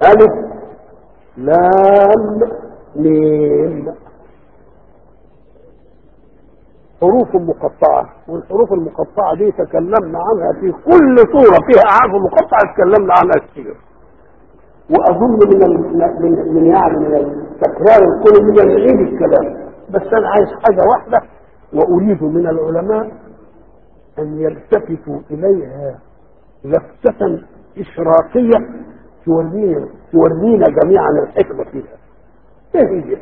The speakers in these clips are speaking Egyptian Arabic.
ألف لام ميم حروف مقطعة والحروف المقطعة دي تكلمنا عنها في كل سورة فيها أعراف مقطعة تكلمنا عنها كتير وأظن من ال... من من يعني من التكرار الكل من نعيد الكلام بس أنا عايز حاجة واحدة وأريد من العلماء أن يلتفتوا إليها لفتة إشراقية تورينا تورينا جميعا الحكمة فيها إيه هي؟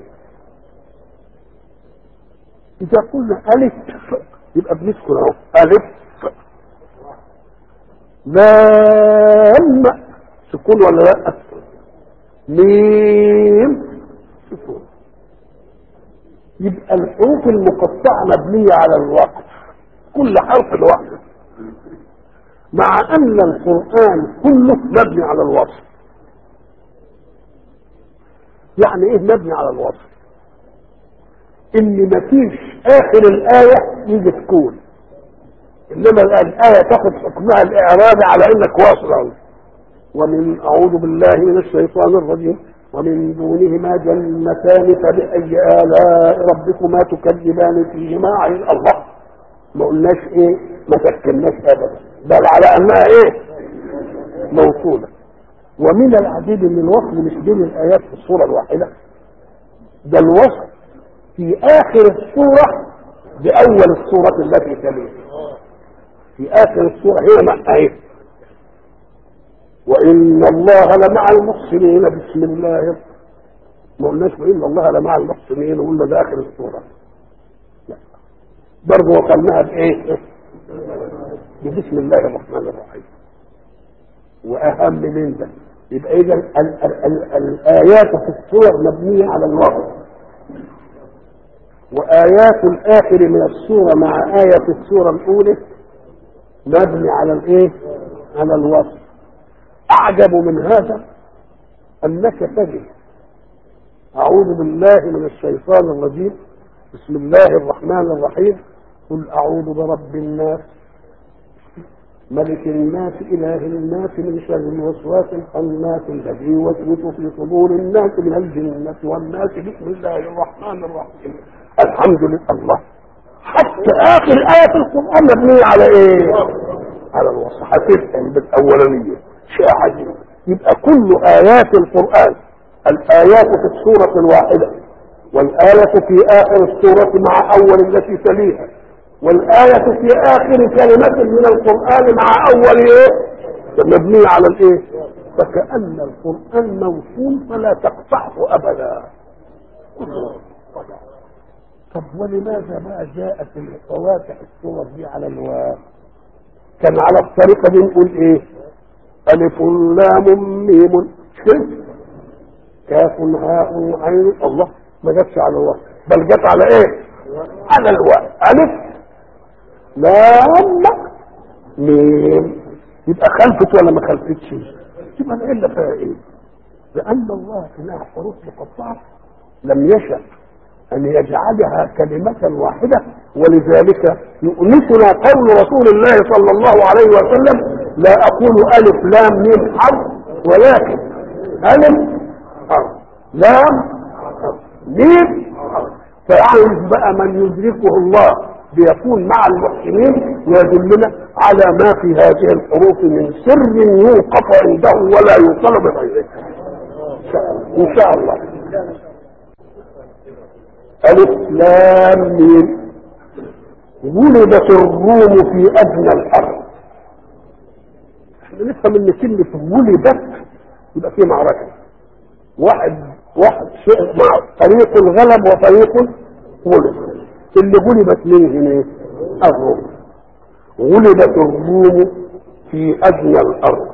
إذا قلنا ألف يبقى بنسكن أهو ألف لام سكون ولا لا؟ ميم سكون يبقى الحروف المقطعة مبنية على الوقف كل حرف لوحده مع أن القرآن كله مبني على الوصف يعني إيه مبني على الوصف؟ ان مفيش اخر الايه يجي سكون انما الايه تاخد حكمها الاعرابي على انك واصل ومن اعوذ بالله من الشيطان الرجيم ومن دونهما جنتان فبأي آلاء ربكما تكذبان فيهما عين الله ما قلناش ايه ما تكلمناش ابدا بل على انها ايه موصولة ومن العجيب ان الوصف مش بين الايات في الصورة الواحدة ده الوصف في اخر السورة باول السورة التي تليها في اخر السورة هي مع ايه وان الله لمع المحسنين بسم الله ما قلناش وان الله لمع المحسنين وقلنا ده اخر السورة لا برضه وصلناها بايه بسم الله الرحمن الرحيم واهم من ده يبقى اذا الايات في السور مبنيه على الوقت وآيات الآخر من السورة مع آية السورة الأولى مبني على الإيه؟ على الوصف أعجب من هذا أنك تجد أعوذ بالله من الشيطان الرجيم بسم الله الرحمن الرحيم قل أعوذ برب الناس ملك الناس إله الناس من شر الوسواس الخناس الذي يوسوس في صدور الناس من الجنة والناس بسم الله الرحمن الرحيم الحمد لله الله حتى اخر آية في القرآن مبنية على ايه على الوصف هتفهم بالاولانية شيء عجيب يبقى كل آيات القرآن الآيات في السورة الواحدة والآية في آخر السورة مع أول التي تليها والآية في آخر كلمة من القرآن مع أول إيه مبنية على الإيه فكأن القرآن موصول فلا تقطعه أبدا طب ولماذا ما جاءت فواتح الصور دي على الواو كان على الطريقة دي نقول ايه ألف لام ميم شرك كاف هاء عين الله ما جاتش على الواو بل جت على ايه على الواو ألف لام ميم يبقى خلفت ولا ما خلفتش يبقى العلة فيها ايه لأن الله إنها حروف مقطعة لم يشأ أن يجعلها كلمة واحدة ولذلك يؤنسنا قول رسول الله صلى الله عليه وسلم لا أقول ألف لام ميم حرف ولكن ألف حرف لام حرف ميم حرف فيعرف بقى من يدركه الله ليكون مع المحسنين ويدلنا على ما في هذه الحروف من سر يوقف عنده ولا يوصل بغيره إن شاء الله ألف لام ميم ولدت الروم في أدنى الأرض احنا نفهم ان كلمة ولدت يبقى في معركة واحد واحد شيء مع فريق غلب وفريق غلب اللي غلبت من هنا الروم غلبت الروم في أدنى الأرض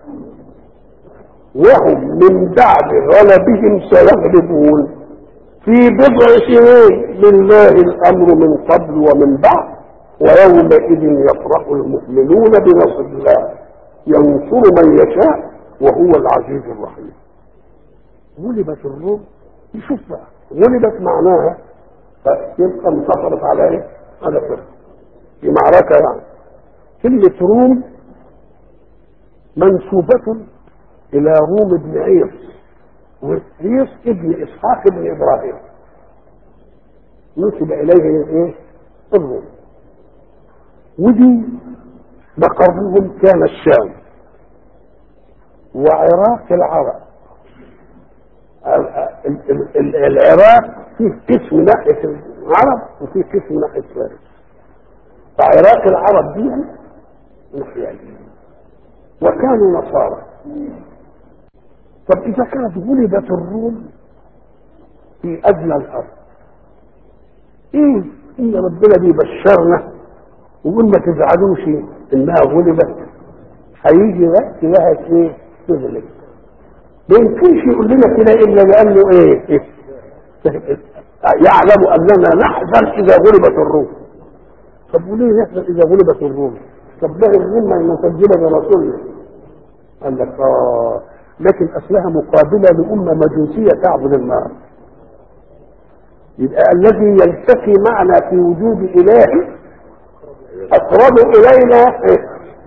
وهم من بعد غلبهم سيغلبون في بضع سنين لله الامر من قبل ومن بعد ويومئذ يفرح المؤمنون بنصر الله ينصر من يشاء وهو العزيز الرحيم غلبت الروم يشوف بقى غلبت معناها يبقى انتصرت على ايه؟ على فرق في معركه يعني كلمه روم منسوبه الى روم بن عيص وعيص ابن اسحاق بن ابراهيم نسب اليه ايه الروم ودي مقرهم كان الشام وعراق العرب العراق فيه قسم ناحية العرب وفيه قسم ناحية فارس فعراق العرب دي ناحية وكانوا نصارى طب إذا كانت غلبت الروم في أدنى الأرض إيه إن ربنا بيبشرنا ويقول ما تزعلوش إنها غلبت هيجي وقت لها إيه تغلب ما يمكنش يقول لنا كده الا لانه ايه, إيه؟ يعلم اننا نحزن اذا غلبت الروم طب وليه نحزن اذا غلبت الروم طب ده الروم ما مسجله برسولنا قال لك اه لكن اصلها مقابله لامه مجوسيه تعبد النار يبقى الذي يلتقي معنا في وجود اله اقرب الينا إيه؟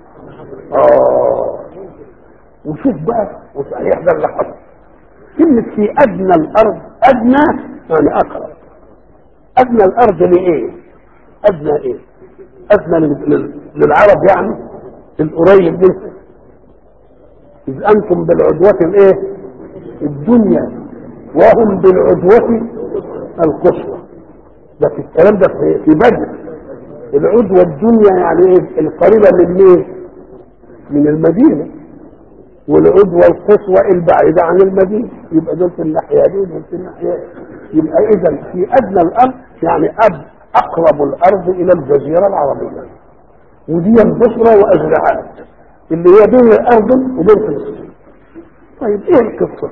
اه وشوف بقى وصحيح ده اللي حصل كلمة في أدنى الأرض أدنى يعني أقرب أدنى الأرض لإيه؟ أدنى إيه؟ أدنى للعرب يعني القريب منه إذ أنتم بالعدوة الإيه؟ الدنيا وهم بالعدوة القصوى ده في الكلام ده في بدر العدوة الدنيا يعني إيه؟ القريبة من مين؟ من المدينة والعدوى القصوى البعيدة عن المدينة يبقى دول في الناحية دي ودول في الناحية دي يبقى إذا في أدنى الأرض يعني أب أقرب الأرض إلى الجزيرة العربية ودي البصرة وأزرعات اللي هي بين الأردن وبين فلسطين طيب إيه القصة؟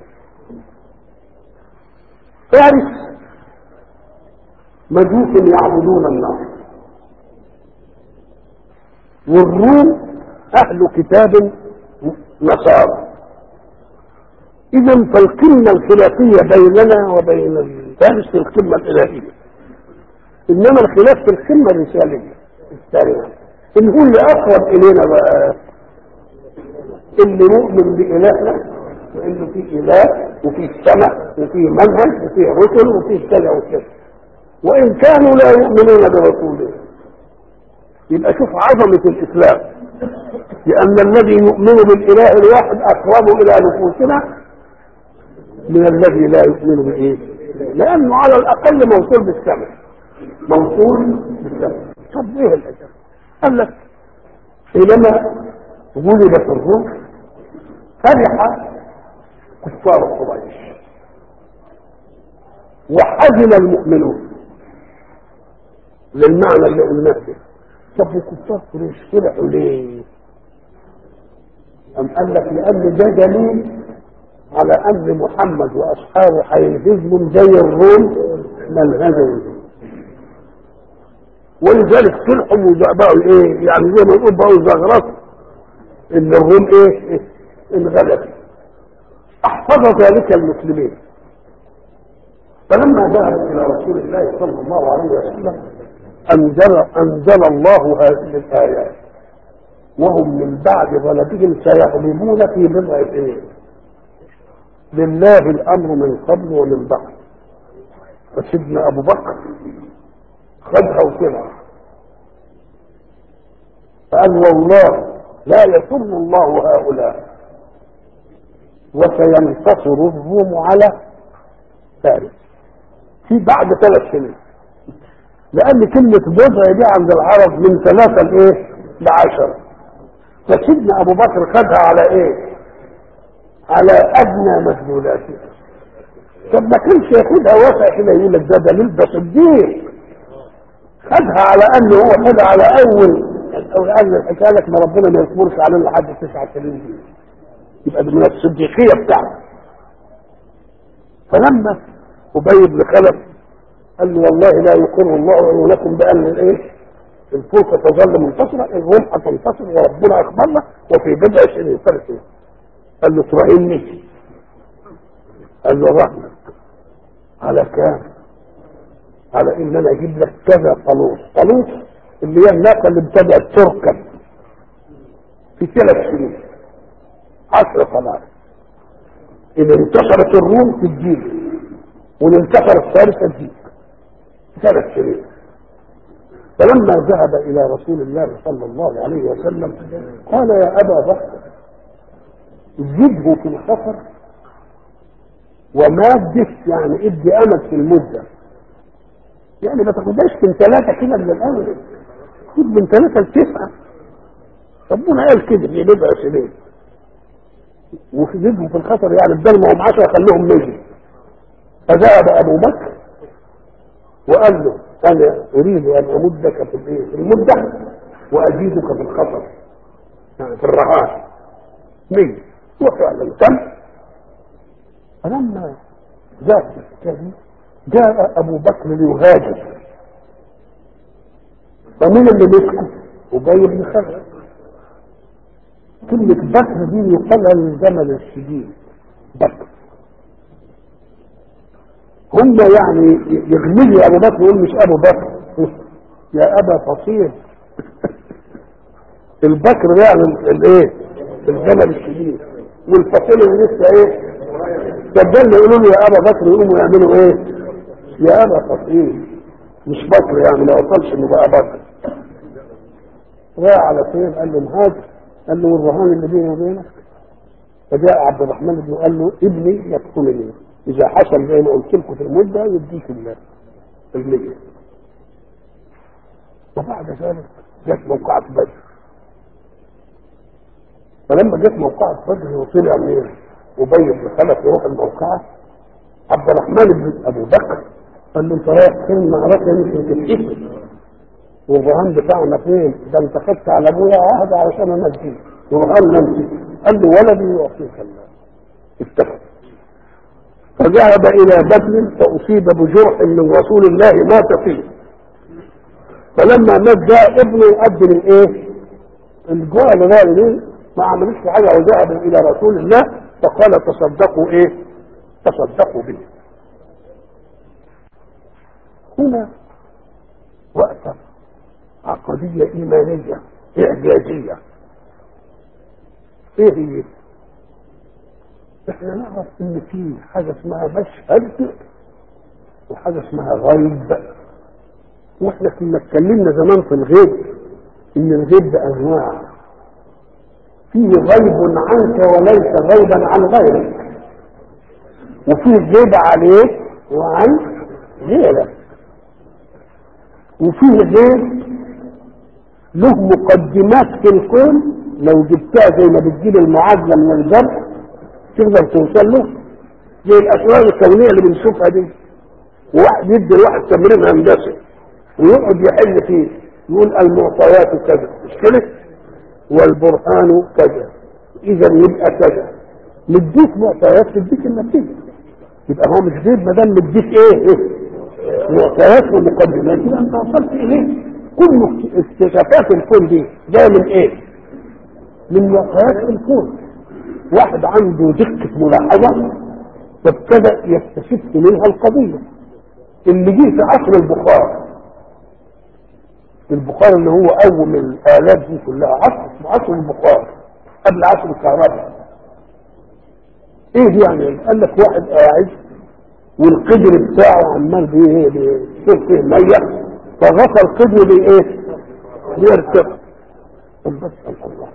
فارس مجوس يعبدون النار والروم أهل كتاب نصارى اذا فالقمه الخلافيه بيننا وبين فارس في القمه الالهيه انما الخلاف في القمه الرساليه الثانيه ان هو اللي اقرب الينا بقى اللي مؤمن بالهنا وانه في اله وفي سماء وفي منهج وفي رسل وفي كذا وكذا وان كانوا لا يؤمنون برسوله يبقى شوف عظمه الاسلام لأن الذي يؤمن بالإله الواحد أقرب إلى نفوسنا من الذي لا يؤمن بإيه؟ لأنه على الأقل موصول بالسمع موصول بالسمع طب إيه الأجل؟ قال لك حينما غلبت الروم فرح كفار قريش وحزن المؤمنون للمعنى اللي قلناه طب وكفار قريش فرحوا ليه؟ أم قال لك لأن ده دليل على أن محمد وأصحابه هينهزموا زي الروم ما انهزموا ولذلك فرحوا وبقوا إيه؟ يعني زي ما نقول بقوا زغرطوا إن الروم إيه؟ انغلبت أحفظ ذلك المسلمين فلما ذهب إلى رسول الله صلى الله عليه وسلم أنزل أنزل الله هذه الآيات وهم من بعد غلبهم سيغلبون في بضع سنين لله الامر من قبل ومن بعد فسيدنا ابو بكر خدها وسمع فقال والله لا يسر الله هؤلاء وسينتصر الروم على فارس في بعد ثلاث سنين لان كلمه بضع دي عند العرب من ثلاثه لايه؟ لعشره فسيدنا ابو بكر خدها على ايه على ادنى مدلولاته طب ما كانش ياخدها واسع كده يقول لك ده دليل ده صديق خدها على انه هو خدها على اول او قال الحكايه لك ما ربنا ما يصبرش علينا لحد تسعة سنين يبقى من الصديقيه بتاعته فلما ابي بن خلف قال له والله لا يقر الله عيونكم بان الايه الفرصة تظل منتصرة الروم هتنتصر وربنا أخبرنا وفي بضع سنين ثلاث سنين قال له تراهني قال له رحمة على كام؟ على ان انا اجيب لك كذا قالوس قالوس اللي هي الناقه اللي ابتدات تركب في ثلاث سنين عشر قناة إذا انتصرت الروم تديك وإن انتصر الثالثة تديك ثلاث سنين فلما ذهب إلى رسول الله صلى الله عليه وسلم قال يا أبا بكر زده في الخطر وماده يعني ادي امل في المده يعني ما تاخدهاش من ثلاثه كده من الاول خد من ثلاثه لتسعه ربنا قال كده في بضع سنين وفي زدهم في الخطر يعني بدل ما هم 10 خلوهم 100 فذهب ابو بكر وقال له انا اريد ان امدك في الايه في المده وازيدك في الخطر يعني في الرهان 100 وفعلا تم فلما ذات الحكايه جاء ابو بكر ليهاجر فمين اللي مسكه؟ ابي بن خلف كلمة بكر دي يقال الجمل الشديد بكر هم يعني يغمز ابو بكر يقول مش ابو بكر يا ابا فصيل البكر ده يعني الايه الجمل الشديد والفصيل اللي لسه ايه صدقني يقولوا له يا ابا بكر يقوموا يعملوا ايه يا ابا فصيل مش بكر يعني ما وصلش انه بقى بكر راح على فين قال له مهاجر قال له الرهان اللي بيني وبينك فجاء عبد الرحمن بن قال له ابني يقتلني اذا حصل زي ما قلت لكم في المده يديك الله المية وبعد ذلك جت موقعة بدر فلما جت موقعة بدر وطلع من أبي بن خلف يروح الموقعة عبد الرحمن بن أبو بكر قال له أنت رايح فين معركة يمكن تتقتل والرهان بتاعنا فين؟ ده انت خدت على ابويا عهد علشان انا اديك والرهان نمسك قال له ولدي يعطيك الله اتفق فذهب الى بدر فاصيب بجرح من رسول الله مات فيه فلما مات جاء ابنه يقدم الايه؟ الجوع اللي جاء ليه ما عملوش حاجه وذهب الى رسول الله فقال تصدقوا ايه؟ تصدقوا به هنا وقت عقدية إيمانية إعجازية إيه هي؟ إحنا نعرف إن في حاجة اسمها مشهد وحاجة اسمها غيب وإحنا كنا اتكلمنا زمان في الغيب إن الغيب ده أنواع فيه غيب عنك وليس غيبا عن غيرك وفيه غيب عليك وعن غيرك وفيه غيب له مقدمات في الكون لو جبتها زي ما بتجيب المعادلة من الجبر تقدر توصل له زي الأسرار الكونية اللي بنشوفها دي وواحد يدي الواحد تمرين هندسي ويقعد يحل فيه يقول المعطيات كذا مش كده والبرهان كذا إذا يبقى كذا مديك معطيات تديك النتيجة يبقى هو مش غيب ما دام مديك ايه, إيه؟ معطيات ومقدمات يبقى انت وصلت اليه كل اكتشافات الكون دي جايه من ايه؟ من معطيات الكون واحد عنده دقة ملاحظة فابتدأ يستشف منها القضية اللي جه في عصر البخار البخار اللي هو أول الآلات دي كلها عصر اسمه عصر البخار قبل عصر الكهرباء ايه يعني قال لك واحد قاعد والقدر بتاعه عمال بيصير فيه ميه فغطى القدر بايه؟ بيرتفع بس الله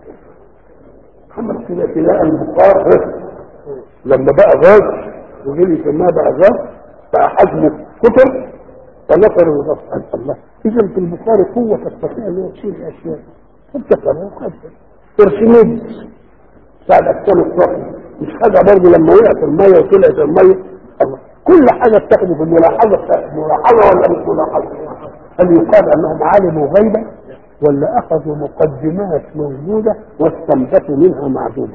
محمد كده تلاقي البخار لما بقى غاز وجيل يسماه بقى غاز بقى حجمه كتر فنفر الغاز الله اذا في البخار قوه تستطيع ان هي تشيل الاشياء فبتفر وقدر ارشميد ساعد اجسام الصفر مش حاجه برضه لما وقعت الميه وطلعت الميه الله كل حاجه بتاخده في الملاحظه ملاحظه ولا مش ملاحظه هل يقال انهم علموا غيبا ولا اخذوا مقدمات موجوده واستنبطوا منها معدومه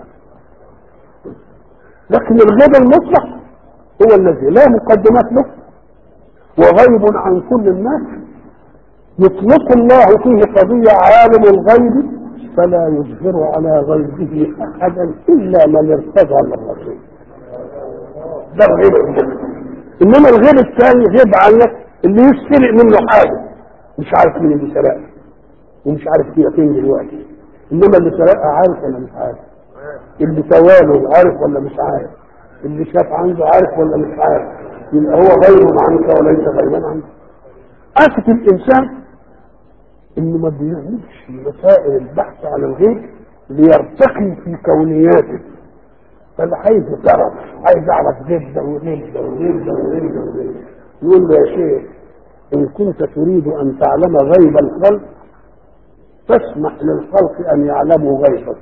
لكن الغيب المطلق هو الذي لا مقدمات له وغيب عن كل الناس يطلق الله فيه قضيه عالم الغيب فلا يظهر على غيبه احدا الا من ارتضى من الرسول ده الغيب المطلق انما الغيب الثاني غيب عنك اللي يسرق منه حاجه مش عارف مين اللي سرقها ومش عارف هي فين دلوقتي انما اللي سرقها عارف ولا مش عارف اللي سواله عارف ولا مش عارف اللي شاف عنده عارف ولا مش عارف يبقى هو غير عنك وليس غيبا عنك آفة الإنسان إنه ما بيعملش مسائل البحث عن الغيب ليرتقي في كونياته فاللي عايز يعرف عايز يعرف غيب ده وغيب ده وغيب ده وغيب ده وغيب يقول له يا شيخ إن كنت تريد أن تعلم غيب الخلق فاسمح للخلق أن يعلموا غيبك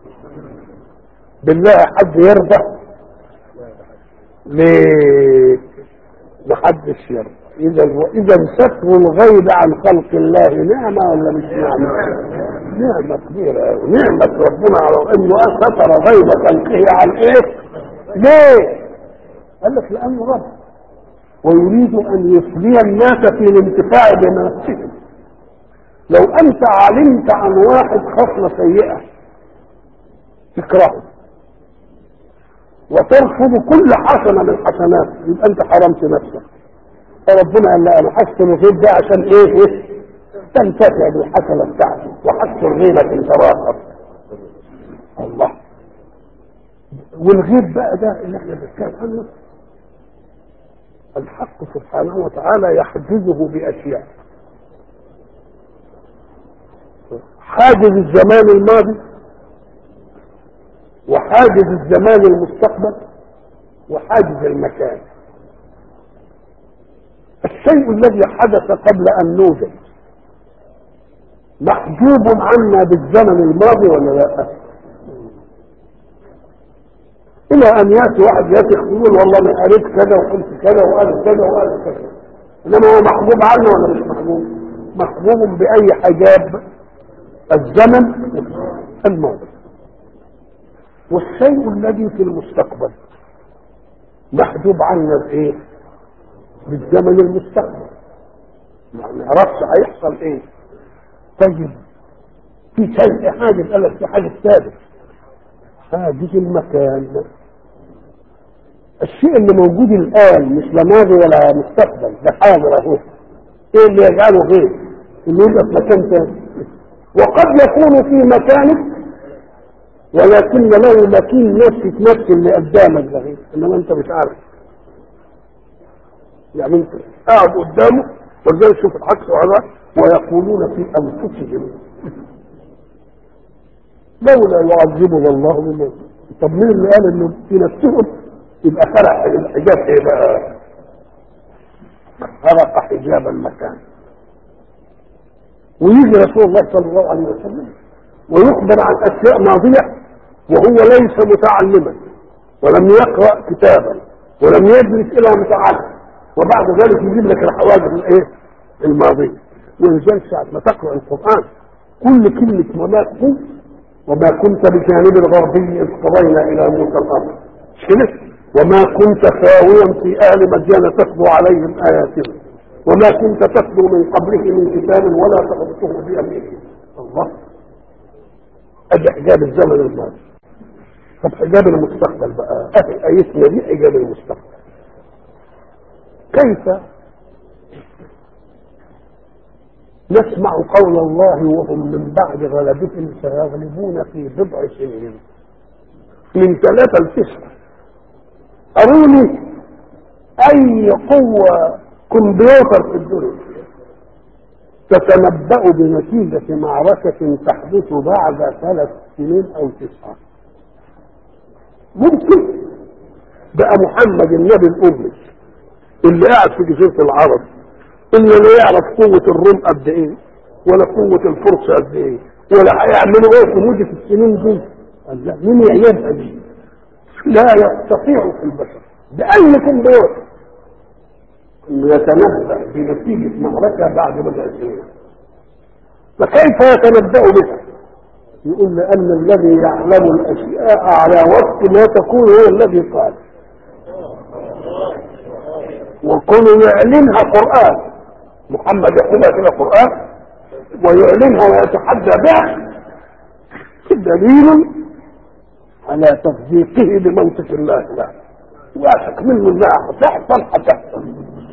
بالله حد يرضى ليه محدش يرضى اذا واذا ستر الغيب عن خلق الله نعمه ولا مش نعمه؟ نعمه كبيره أوي. نعمه ربنا على انه ستر غيب خلقه عن ايه؟ ليه؟ قال لك لانه رب ويريد ان يفضي الناس في الانتفاع بنفسهم لو انت علمت عن واحد خصله سيئه تكرهه وترفض كل حسنه من حسناته يبقى انت حرمت نفسك فربنا قال لا انا حسن الغيب ده عشان ايه ايه تنتفع بالحسنه بتاعتي وحسن غيبك انت راقب الله والغيب بقى ده اللي احنا بنتكلم عنه الحق سبحانه وتعالى يحجزه باشياء حاجز الزمان الماضي وحاجز الزمان المستقبل وحاجز المكان الشيء الذي حدث قبل ان نوجد محجوب عنا بالزمن الماضي ولا لا الى ان ياتي واحد ياتي يقول والله انا قريت كذا وقلت كذا وقال كذا وقال كذا انما هو محجوب عنه ولا مش محجوب محجوب باي حجاب الزمن الماضي والشيء الذي في المستقبل محجوب عنا بايه بالزمن المستقبل ما نعرفش هيحصل ايه طيب في شيء حاجز قال لك في حاجز ثابت حاجز المكان الشيء اللي موجود الان مش لا ماضي ولا مستقبل ده حاضر اهو ايه اللي يجعله غير اللي يبقى في مكان ثاني وقد يكون في مكانك ولكن له مكين نفسي نفس اللي قدامك ده غير انما انت مش عارف يعني انت قاعد قدامه وازاي تشوف العكس وهذا ويقولون في انفسهم لولا يعذبنا الله بما طب مين اللي قال انه في نفسهم يبقى فرق الحجاب ايه بقى فرق حجاب المكان ويجي رسول الله صلى الله عليه وسلم ويخبر عن اشياء ماضيه وهو ليس متعلما ولم يقرا كتابا ولم يدرس الى متعلم وبعد ذلك يجيب لك الحوادث الايه الماضيه ولذلك ساعه ما تقرا القران كل كلمه وما كنت وما كنت بجانب الغربي اذ قضينا الى موسى الامر مش كده وما كنت ساويا في اهل مدين تتلو عليهم اياتنا وما كنت تتلو من قبله من كتاب ولا تخطه بيمينه الله ادي حجاب الزمن الماضي طب حجاب المستقبل بقى اهي ايتنا دي حجاب المستقبل كيف نسمع قول الله وهم من بعد غلبهم سيغلبون في بضع سنين من ثلاثة لتسعة أروني أي قوة كمبيوتر في الدنيا تتنبأ بنتيجة معركة تحدث بعد ثلاث سنين أو تسعة ممكن بقى محمد النبي الأمي اللي قاعد في جزيرة العرب اللي لا يعرف قوة الروم قد ايه ولا قوة الفرس قد ايه ولا هيعملوا ايه في مدة السنين دي قال لا مين يعيبها دي لا يستطيع في البشر بأي كمبيوتر انه يتنبأ بنتيجة معركة بعد بضع سنين فكيف يتنبأ بها؟ يقول لأن الذي يعلم الأشياء على وقت ما تكون هو الذي قال وكونوا يعلنها قرآن محمد يقولها كده قرآن ويعلنها ويتحدى بها دليل على تصديقه بمنطق الله لا واثق منه انها هتحصل هتحصل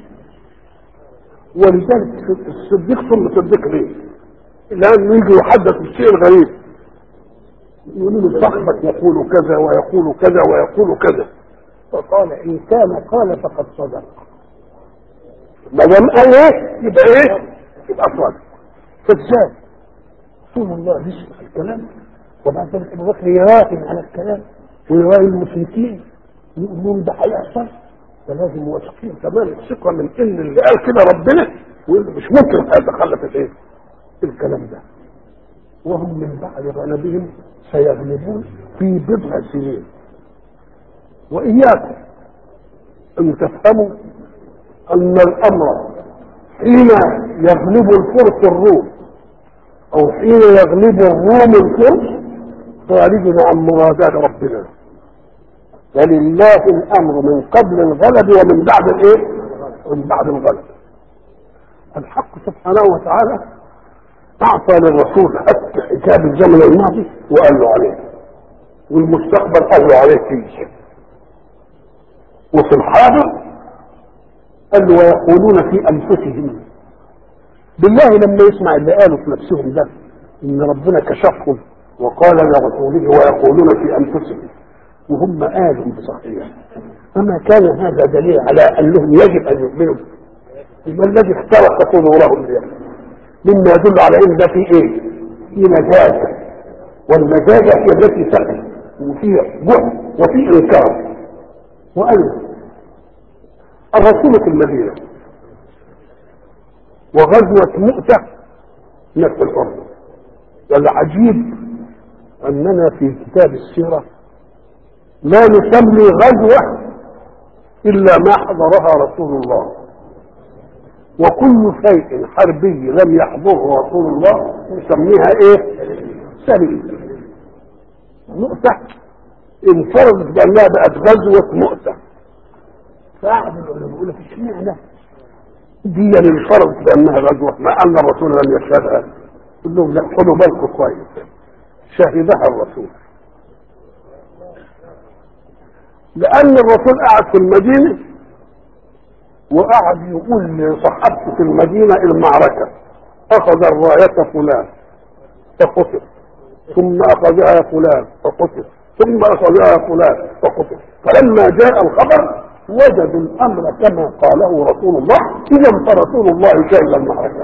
ولذلك الصديق ثم صديق ليه؟ لانه يجي يحدث بالشيء الغريب يقولوا له صاحبك يقول كذا ويقول كذا ويقول كذا فقال ان كان قال فقد صدق ما دام قال ايه يبقى ايه يبقى صادق فازاي رسول الله يسمع الكلام وبعد ذلك ابو بكر يراهن على الكلام ويراهن المشركين يقول لهم ده هيحصل فلازم واثقين تمام الثقه من ان اللي قال كده ربنا واللي مش ممكن هيتخلف الايه الكلام ده وهم من بعد غلبهم سيغلبون في بضع سنين واياكم ان تفهموا ان الامر حين يغلب الفرس الروم او حين يغلب الروم الفرس خارج عن مرادات ربنا ولله الامر من قبل الغلب ومن بعد الايه ومن بعد الغلب الحق سبحانه وتعالى اعطى للرسول حتى حساب الزمن الماضي وقال له عليه والمستقبل قال له عليه فيه وفي الحاضر قال له ويقولون في انفسهم بالله لما يسمع اللي قالوا في نفسهم ده ان ربنا كشفهم وقال لرسوله ويقولون في انفسهم وهم قالوا بصحيح اما كان هذا دليل على انهم يجب ان يؤمنوا ما الذي اخترق صدورهم اليوم مما يدل على ان ده في ايه في نجاسه والنجاسه هي التي تقل وفي جهد وفي انكار وقال الرسول في المدينه وغزوه مؤته نفس الارض والعجيب اننا في كتاب السيره لا نسمي غزوه الا ما حضرها رسول الله وكل شيء حربي لم يحضره رسول الله نسميها ايه سريه مؤتة انفرضت بانها بقت غزوة مؤتة فقعد العلماء يقول لك اشمعنى دي اللي انفرضت بانها غزوة ما ان الرسول لم يشهدها يقول لهم لا خدوا بالكم كويس شهدها الرسول لان الرسول قعد في المدينه وقعد يقول لصحابته في المدينة المعركة أخذ الراية فلان فقتل ثم أخذها فلان فقتل ثم أخذها فلان فقتل فلما جاء الخبر وجدوا الأمر كما قاله رسول الله إذا فرسول الله شهد المعركة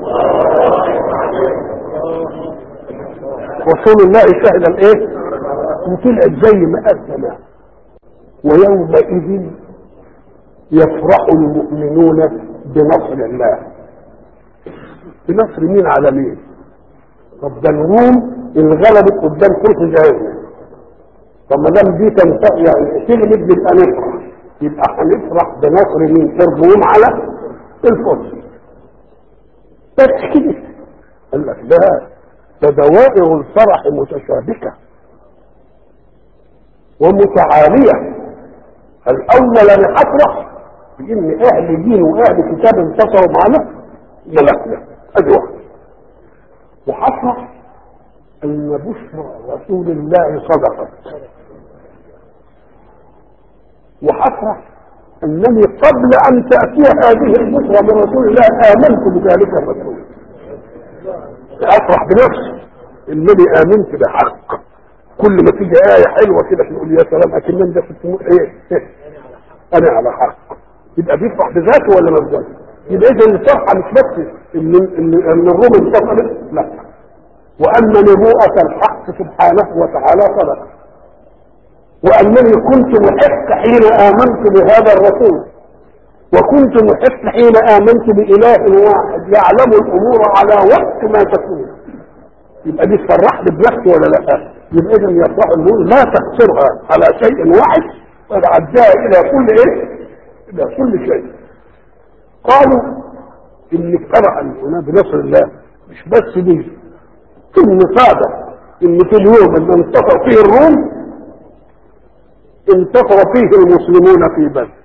رسول الله شهد الايه وطلعت زي ما قال زمان ويومئذ يفرح المؤمنون بنصر الله بنصر مين على مين طب ده الروم انغلبت قدام فرس جهازنا طب ما دام دي تنفع يعني تغلب يبقى نفرح يبقى هنفرح بنصر مين الروم على الفرس بس كده قال لك ده ده دوائر الفرح متشابكه ومتعاليه الاول انا هفرح بان اهل دين واهل كتاب انتصروا معنا ملكنا ادي واحده وحفرح ان بشرى رسول الله صدقت وحفرح انني قبل ان تاتي هذه البشرى من رسول الله امنت بذلك الرسول افرح بنفسي انني امنت بحق كل ما تيجي آية حلوة كده نقول يا سلام أكن ده في إيه؟, إيه أنا على حق يبقى بيفرح بذاته ولا ما بذاته؟ يبقى إذا الفرحة مش بس إن إن إن الروم انتصرت لا وأن نبوءة الحق سبحانه وتعالى صدق وأنني كنت محق حين آمنت بهذا الرسول وكنت محق حين آمنت بإله واحد يعلم الأمور على وقت ما تكون يبقى دي تفرحني بنفسي ولا لا؟ يبقى اذا يفرح النور لا تقصرها على شيء واحد وتعداها الى كل ايه؟ الى كل شيء. قالوا ان اجتمع هنا بنصر الله مش بس دي ثم صادق ان في اليوم اللي انتصر فيه الروم انتصر فيه المسلمون في بدر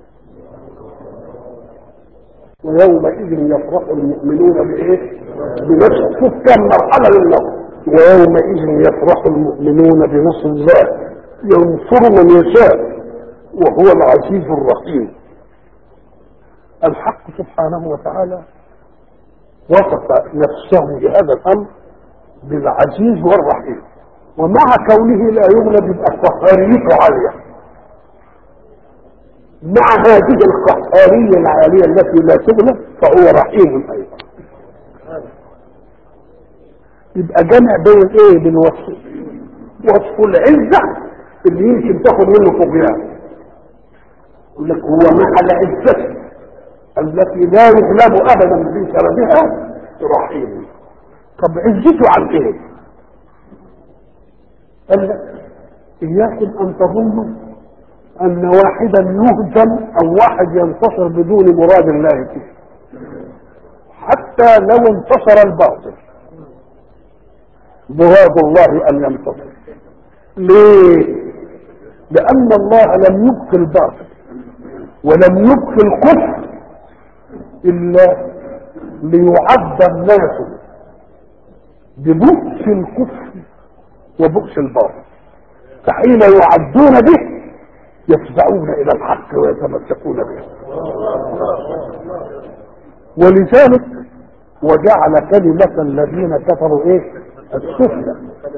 ويومئذ يفرح المؤمنون بايه؟ بنصر شوف كم مرحله للنصر ويومئذ يفرح المؤمنون بنصر الله ينصر من يشاء وهو العزيز الرحيم الحق سبحانه وتعالى وصف نفسه بهذا الامر بالعزيز والرحيم ومع كونه لا يغلب يبقى قهريته عاليه مع هذه القهارية العالية التي لا تغلب فهو رحيم أيضا يبقى جمع بين ايه بين وصف وصف العزة اللي يمكن تاخد منه طغيان يقول لك هو مع العزة التي لا يغلب ابدا بسببها رحيم طب عزته عن ايه قال لك اياكم ان تظنوا ان واحدا يهزم او واحد ينتصر بدون مراد الله فيه حتى لو انتصر الباطل مراد الله ان ينتصر ليه لان الله لم يبق الباطل ولم يبق الكفر الا ليعد الناس ببؤس الكفر وبؤس الباطل فحين يعدون به يفزعون الى الحق ويتمسكون به ولذلك وجعل كلمة الذين كفروا ايه السفلى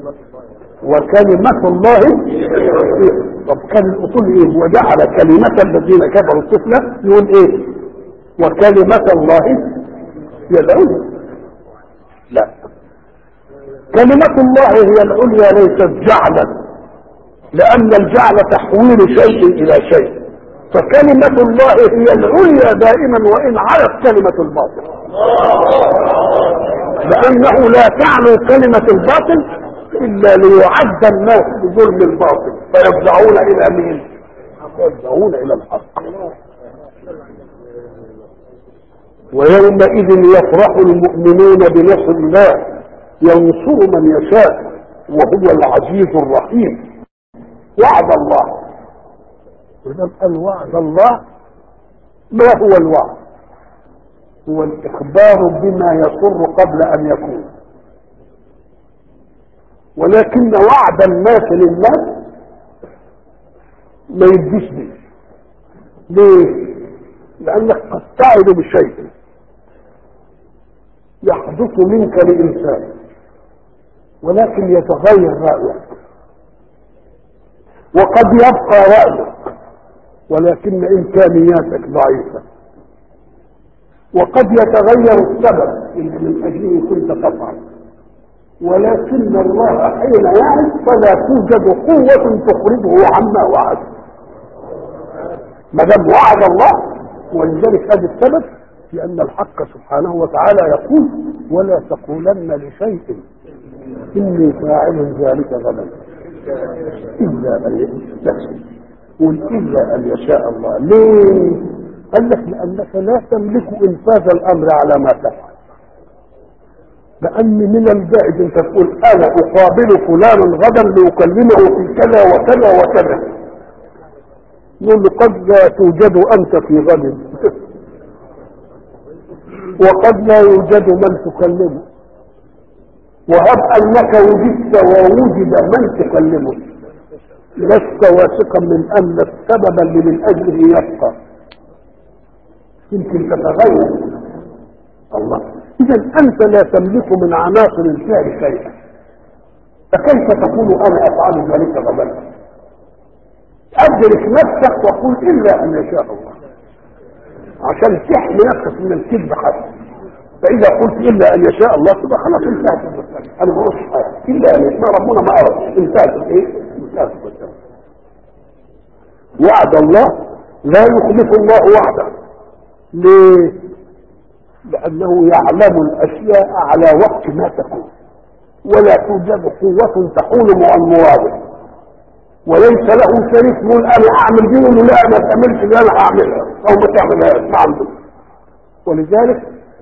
وكلمة الله طب كان الاصول ايه وجعل كلمة الذين كفروا السفلى يقول ايه وكلمة الله هي العليا لا كلمة الله هي العليا ليست جعلا لأن الجعل تحويل شيء إلى شيء فكلمة الله هي العليا دائما وإن علت كلمة الباطل لأنه لا تعلو كلمة الباطل إلا ليعد الناس بظلم الباطل فيفزعون إلى مين؟ يفزعون إلى الحق ويومئذ يفرح المؤمنون بنصر الله ينصر من يشاء وهو العزيز الرحيم وعد الله إذا قال وعد الله ما هو الوعد هو الإخبار بما يسر قبل أن يكون ولكن وعد الناس لله ما يديش به ليه؟ لأنك قد تعد بشيء يحدث منك لإنسان ولكن يتغير رأيك وقد يبقى رأيك ولكن إمكانياتك ضعيفة وقد يتغير السبب اللي من أجله كنت تفعل ولكن الله حين يعد فلا توجد قوة تخرجه عما وعد ما دام وعد الله ولذلك هذا السبب في أن الحق سبحانه وتعالى يقول ولا تقولن لشيء إني فاعل ذلك غدا إلا أن يستسلم قل إلا أن يشاء الله ليه؟ قال لك لأنك لا تملك إنفاذ الأمر على ما تفعل لأن من الجائز أنت تقول أنا أقابل فلانا غدا لأكلمه في كذا وكذا وكذا يقول له قد لا توجد أنت في غد وقد لا يوجد من تكلمه وهب أنك وجدت ووجد من تكلمه لست واثقا من أن السبب اللي من أجله يبقى يمكن تتغير الله إذا أنت لا تملك من عناصر الفعل شيئا فكيف تقول أنا أفعل ذلك غدا أدرك نفسك وقل إلا أن يشاء الله عشان تحمي نفسك من الكذب حتى فإذا قلت إلا أن يشاء الله تبقى خلاص انتهت المسألة أنا بقولش حاجة إلا أن يشاء ربنا ما أرد انتهت الإيه؟ انتهت المسألة وعد الله لا يخلف الله وعده ليه؟ لأنه يعلم الأشياء على وقت ما تكون ولا توجد قوة تحول مع المراد وليس له شريك يقول انا اعمل دي يقول لا ما تعملش اللي انا هعملها او ما تعملهاش ما عنده ولذلك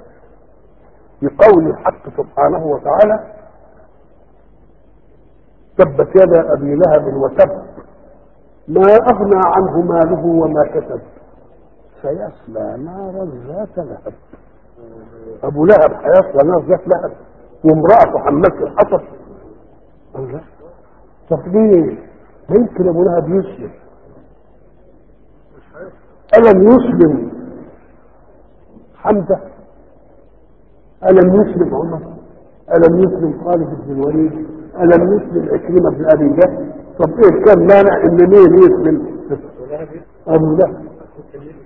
بقول الحق سبحانه وتعالى تبت يدا ابي لهب وتب ما اغنى عنه ماله وما كسب سيصلى نارا ذات لهب ابو لهب هيصلى نار ذات لهب وامراته حملت الحطب الله طب ليه يمكن ابو لهب يسلم الم يسلم حمزه الم يسلم عمر الم يسلم خالد بن الوليد الم يسلم عكرمه بن ابي جهل طب ايه كان مانع ان مين يسلم ابو لهب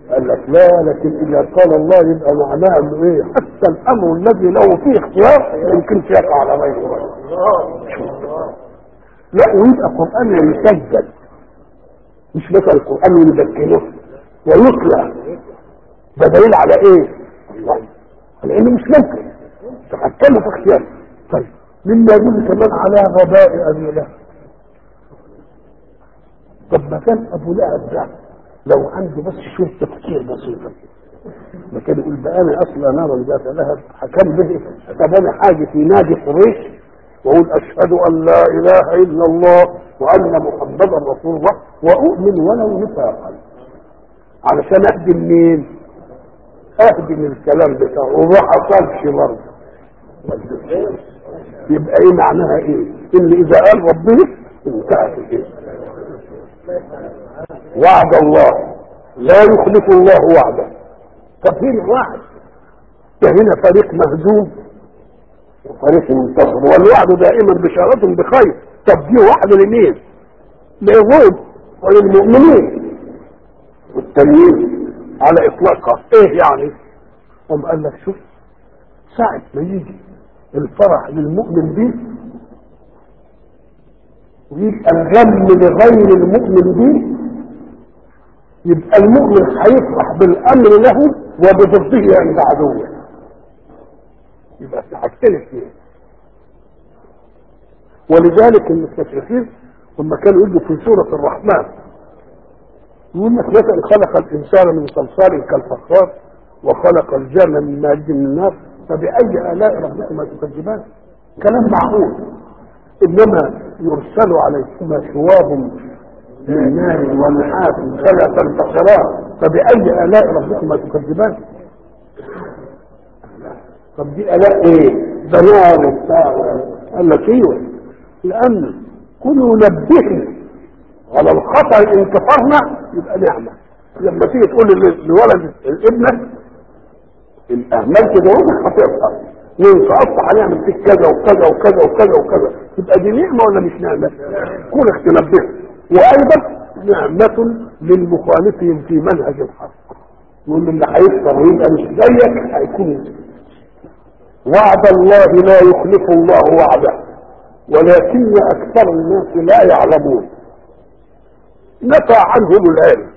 قال لك لا لكن اذا قال الله يبقى معناه انه ايه حتى الامر الذي له فيه اختيار ما يمكنش يقع على غيره لا ويبقى قران يسجل مش مثلا القران يذكره ويطلع ده دليل على ايه؟ لانه مش ممكن تحكموا في اختيار طيب مما يدل كمان على غباء ابي لهب طب ما كان ابو لهب ده لو عنده بس شويه تفكير بسيطه ما كان يقول بقى انا اصلا نارا ذات لهب حكم به طب انا حاجه في نادي قريش واقول اشهد ان لا اله الا الله وان محمدا رسول الله واؤمن ولو نفاقا علشان اهدم مين؟ اهدم الكلام بتاعه وما حصلش برضه يبقى ايه معناها ايه؟ ان اذا قال ربنا انتهت الايه؟ وعد الله لا يخلف الله وعده طب هنا وعد ده هنا فريق مهزوم وفريق منتصر والوعد دائما بشارة بخير طب دي وعد لمين؟ للغيب وللمؤمنين والتنين على اطلاقها ايه يعني؟ قام قال لك شوف ساعة ما يجي الفرح للمؤمن به ويبقى الغم لغير المؤمن به يبقى المؤمن هيفرح بالامر له وبضده عند عدوه يبقى في حاجتين اثنين ولذلك المستشرقين لما كانوا يجوا في سوره الرحمن يقول لك مثلا خلق الانسان من صلصال كالفخار وخلق الجن من ماء من النار فبأي آلاء ربكما تكذبان كلام معقول إنما يرسل عليكما شواب من نار ونحاس فلا تنتصران فبأي آلاء ربكما تكذبان طب دي آلاء إيه؟ ده نار وبتاع قال لك ايوه لأن كل نبهني على الخطأ إن كفرنا يبقى نعمة لما تيجي تقول لولد ابنك ان اهملت ده هتقطع وان سقطت هنعمل فيك كذا وكذا وكذا وكذا وكذا تبقى دي نعمه ولا مش نعمه؟ كونك تنبهه وايضا نعمه للمخالفين في منهج الحق يقول اللي هيفطر ويبقى مش زيك هيكون وعد الله لا يخلف الله وعده ولكن اكثر الناس لا يعلمون نفى عنهم العلم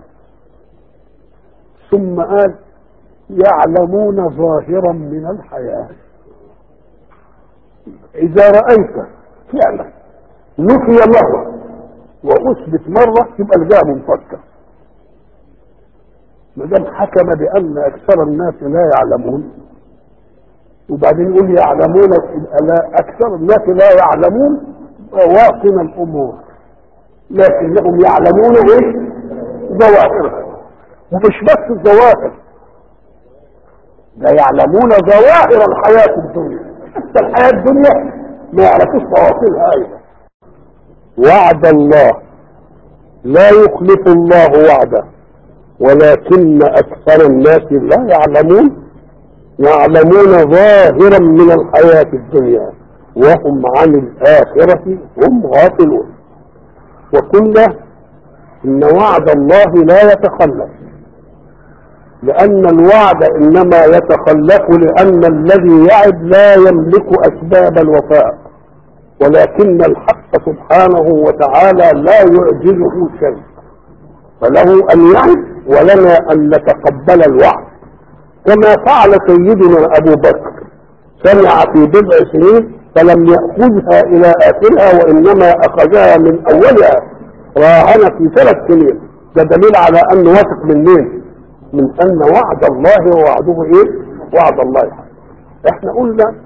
ثم قال يعلمون ظاهرا من الحياة إذا رأيت فعلا نفي مرة وأثبت مرة يبقى الجاه منفكة ما دام حكم بأن أكثر الناس لا يعلمون وبعدين يقول يعلمون لا أكثر الناس لا يعلمون واقن الأمور لكنهم يعلمون إيه؟ ظواهرها ومش بس الظواهر ده يعلمون ظواهر الحياة الدنيا حتى الحياة الدنيا ما يعرفوش بواطنها أيضا وعد الله لا يخلف الله وعده ولكن أكثر الناس لا يعلمون يعلمون ظاهرا من الحياة الدنيا وهم عن الآخرة هم غافلون وقلنا إن وعد الله لا يتخلف لأن الوعد إنما يتخلف لأن الذي يعد لا يملك أسباب الوفاء ولكن الحق سبحانه وتعالى لا يعجزه شيء فله أن يعد ولنا أن نتقبل الوعد كما فعل سيدنا أبو بكر سمع في بضع سنين فلم يأخذها إلى آخرها وإنما أخذها من أولها راهن في ثلاث سنين ده دليل على أنه واثق من مين؟ من ان وعد الله ووعده ايه وعد الله حق. احنا قلنا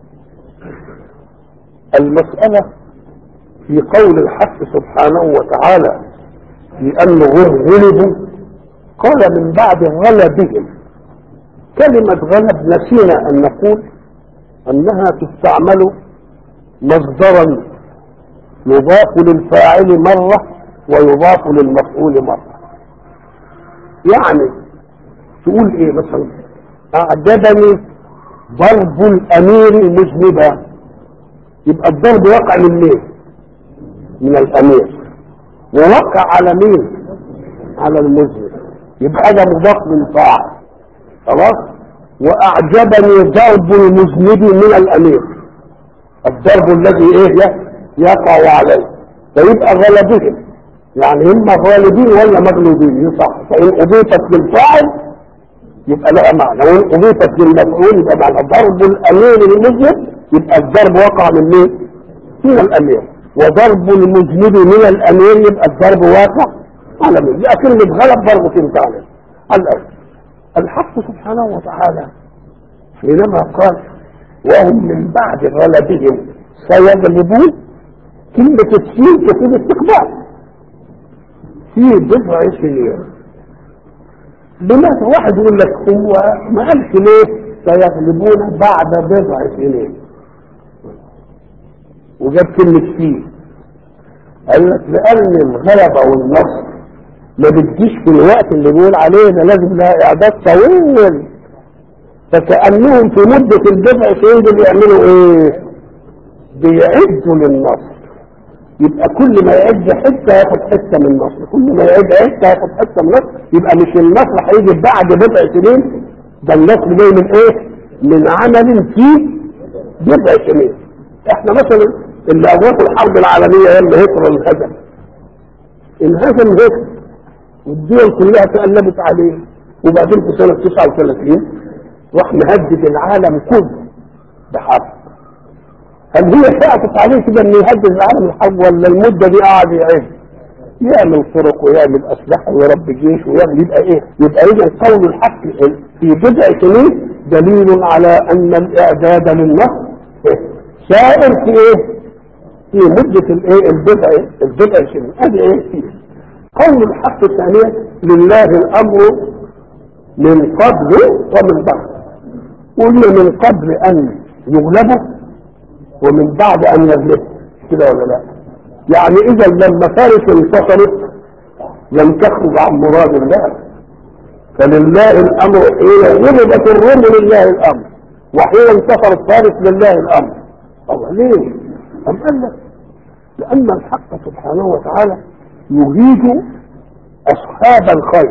المسألة في قول الحق سبحانه وتعالى في انهم غلبوا قال من بعد غلبهم كلمة غلب نسينا ان نقول انها تستعمل مصدرا يضاف للفاعل مرة ويضاف للمفعول مرة يعني تقول ايه مثلا اعجبني ضرب الامير مذنبا يبقى الضرب وقع من مين من الامير ووقع على مين على المذنب يبقى هذا مضاف من فاعل خلاص واعجبني ضرب المذنب من الامير الضرب الذي ايه يقع عليه فيبقى غلبهم يعني هم غالبين ولا مغلوبين صح فان اضيفت للفاعل يبقى لها معنى وان اضيفت للمفعول يبقى معنى ضرب الامير المذنب يبقى الضرب وقع من مين؟ من الامير وضرب المذنب من الامير يبقى الضرب واقع على مين؟ يبقى كلمه غلب برضه تنفع عليه الان الحق سبحانه وتعالى حينما قال وهم من بعد غلبهم سيغلبون كلمة السين تفيد استقبال في بضع سنين لماذا واحد يقول لك هو ما قالش ليه سيغلبون بعد بضع سنين وجاب كلمة فيه قال لك لأن الغلبة والنصر ما بتجيش في الوقت اللي بيقول عليه ده لازم لها إعداد طويل فكأنهم في مدة البضع سنين دول بيعملوا إيه؟ بيعدوا للنصر يبقى كل ما يعد حته ياخد حته من النصر كل ما يعد حته ياخد حته من النصر يبقى مش النصر هيجي بعد بضع سنين ده النصر جاي من ايه من عمل فيه بضع سنين احنا مثلا اللي اغرقوا الحرب العالميه هي اللي هتلر انهزم انهزم هتلر والدول كلها تألبت عليه وبعدين في سنه 39 راح مهدد العالم كله بحرب هل هي سقطت عليه كده انه يهدد العالم الحرب ولا المده دي قاعد يعيش يعمل طرق ويعمل اسلحه ويربي جيش ويعمل يبقى ايه؟ يبقى اذا قول الحق في بضع سنين دليل على ان الاعداد للنصر سائر في ايه؟ في مده الايه؟ البضع البضع سنين ادي ايه فيه؟ قول الحق ثانيا لله الامر من قبل ومن بعد قلنا من قبل ان يغلبوا ومن بعد ان يغلب كده ولا لا يعني اذا لما فارس انتصرت لم تخرج عن مراد الله فلله الامر حين غلبت الروم لله الامر وحين انتصرت فارس لله الامر الله ليه ام قال لك لان الحق سبحانه وتعالى يريد اصحاب الخير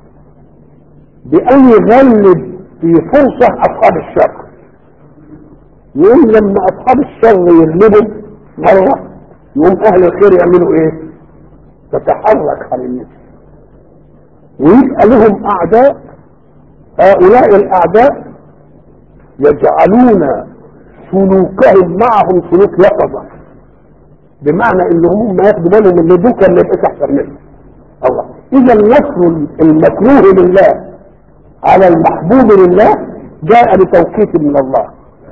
بان يغلب في فرصه اصحاب الشر يقوم لما اصحاب الشر يغلبوا مره يقوم اهل الخير يعملوا ايه تتحرك حريتهم ويبقى لهم اعداء هؤلاء الاعداء يجعلون سلوكهم معهم سلوك يقظه بمعنى ان هم ياخدوا بالهم ان دول كان يبقى احسن منهم الله اذا النصر المكروه لله على المحبوب لله جاء بتوقيت من الله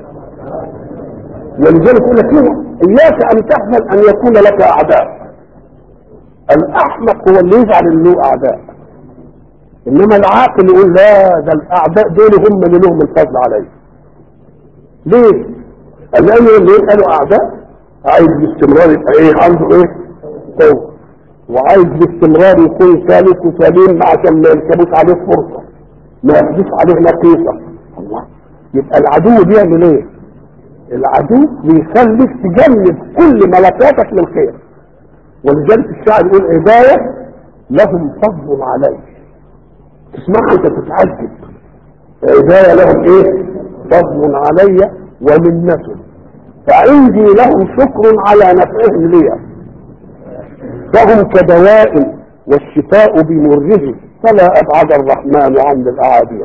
ولذلك يقول لك اياك ان تحمل ان يكون لك اعداء الاحمق هو اللي يزعل ان له اعداء انما العاقل يقول لا ده الاعداء دول هم اللي لهم الفضل علي ليه؟ لانه اللي يسالوا اعداء عايز باستمرار يبقى ايه عنده ايه؟ قوه وعايز باستمرار يكون سالك وسليم عشان ما يركبوش عليه فرصه ما ياخدوش عليه نقيصه الله يبقى العدو بيعمل ايه؟ العدو بيخليك تجنب كل ملكاتك للخير ولذلك الشاعر يقول هداية لهم فضل علي تسمعها انت تتعجب هداية لهم ايه فضل علي ومنة فعندي لهم شكر على نفعهم لي فهم كدواء والشفاء بمره فلا ابعد الرحمن عن الاعادية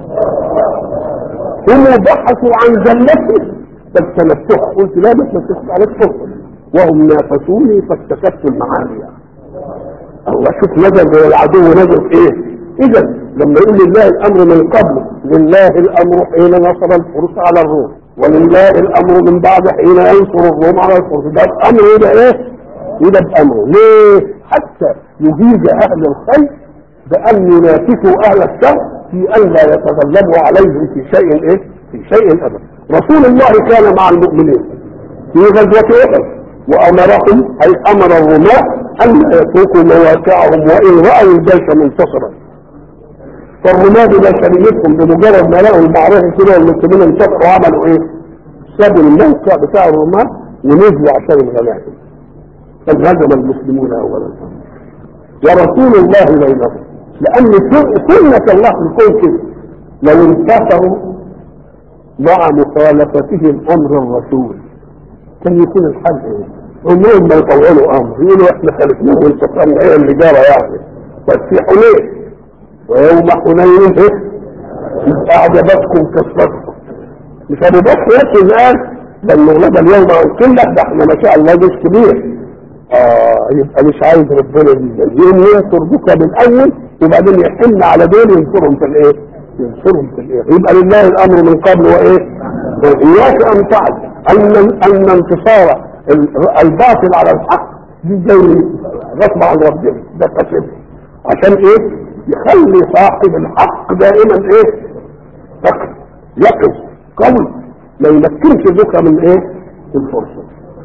هم بحثوا عن زلتي فاجتنبتها قلت لا ما تنفذت عليك فرصه وهم نافسوني فاكتسبت المعالي الله شوف نزل العدو نزل في ايه اذا لما يقول لله الامر من قبل لله الامر حين نصر الفرس على الروم ولله الامر من بعد حين ينصر الروم على الفرس ده امر يبقى ايه يبقى بامره ليه حتى يجيز اهل الخير بان ينافسوا اهل الشر في ان لا يتغلبوا عليهم في شيء ايه في شيء ابدا رسول الله كان مع المؤمنين في غزوة احد وامرهم اي امر الرماة ان يتركوا مواقعهم وان رأوا الجيش منتصرا فالرماة ببشريتهم بمجرد ما لقوا المعركة كده والمسلمين انتصروا عملوا ايه؟ سابوا الموقع بتاع الرماة ونزلوا عشان الغنائم فانهزم المسلمون اولا ورسول الله بينهم لان سنة الله في الكون كده لو انتصروا مع مخالفتهم امر الرسول كان يكون الحل ايه؟ عمرهم ما يطولوا امر يقولوا احنا خالفناه وانتصرنا ايه اللي جرى يعني بس في حنين ويوم حنين ايه؟ اعجبتكم كثرتكم مش ابو بكر يكفي قال ده المغلبة اليوم عن قلة ده احنا ما شاء الله جيش كبير اه يبقى مش عايز ربنا يجي يوم ينصر بكره بالاول وبعدين يحن على دول ينصرهم في الايه؟ ينصرهم في الايه؟ يبقى لله الامر من قبل وايه؟ واياك ان تعد ان ان انتصار الباطل على الحق دي جاي غصب عن ربنا ده كسب عشان ايه؟ يخلي صاحب الحق دائما ايه؟ فقر يقظ قوي ما يمكنش بكره من ايه؟ الفرصه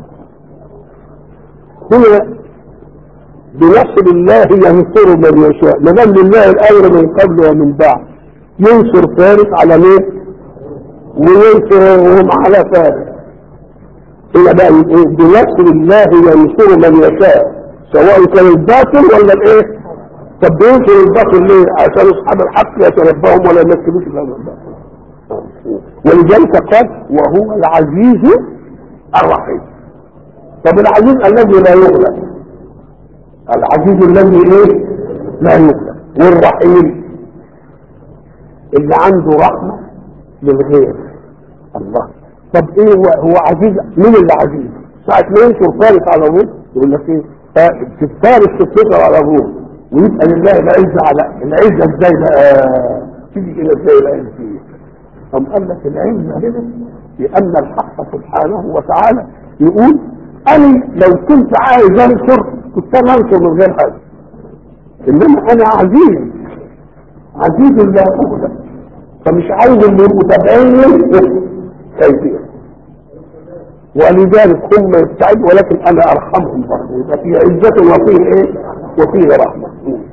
هنا بنصر الله ينصر من يشاء ما دام لله الامر من قبل ومن بعد ينصر فارس على مين وينصرهم على فارس هنا بقى ايه بنصر الله ينصر من يشاء سواء كان الباطل ولا الايه طب بينصر الباطل ليه عشان اصحاب الحق يتنبههم ولا يمثلوش الامر الباطل ولذلك قال وهو العزيز الرحيم طب العزيز الذي لا يغلب العزيز الذي ايه لا يغلب والرحيم اللي عنده رحمة للغير الله طب ايه هو, هو عزيز مين اللي عزيز ساعة ما ينشر فارس على ابوه يقول لك ايه في فارس تتفكر على ابوه ويبقى لله العزة على العزة ازاي بقى تيجي كده ازاي العزة فيه أم قال لك العزة هنا لأن الحق سبحانه وتعالى يقول أنا لو كنت عايز أنصر كنت أنا أنصر من غير حاجة إنما أنا عزيز عزيز لا أغلب فمش عايز اللي يبقوا تابعين كيفية ولذلك هم يبتعدوا ولكن أنا أرحمهم برضه يبقى في عزة وفيه إيه؟ وفيه رحمة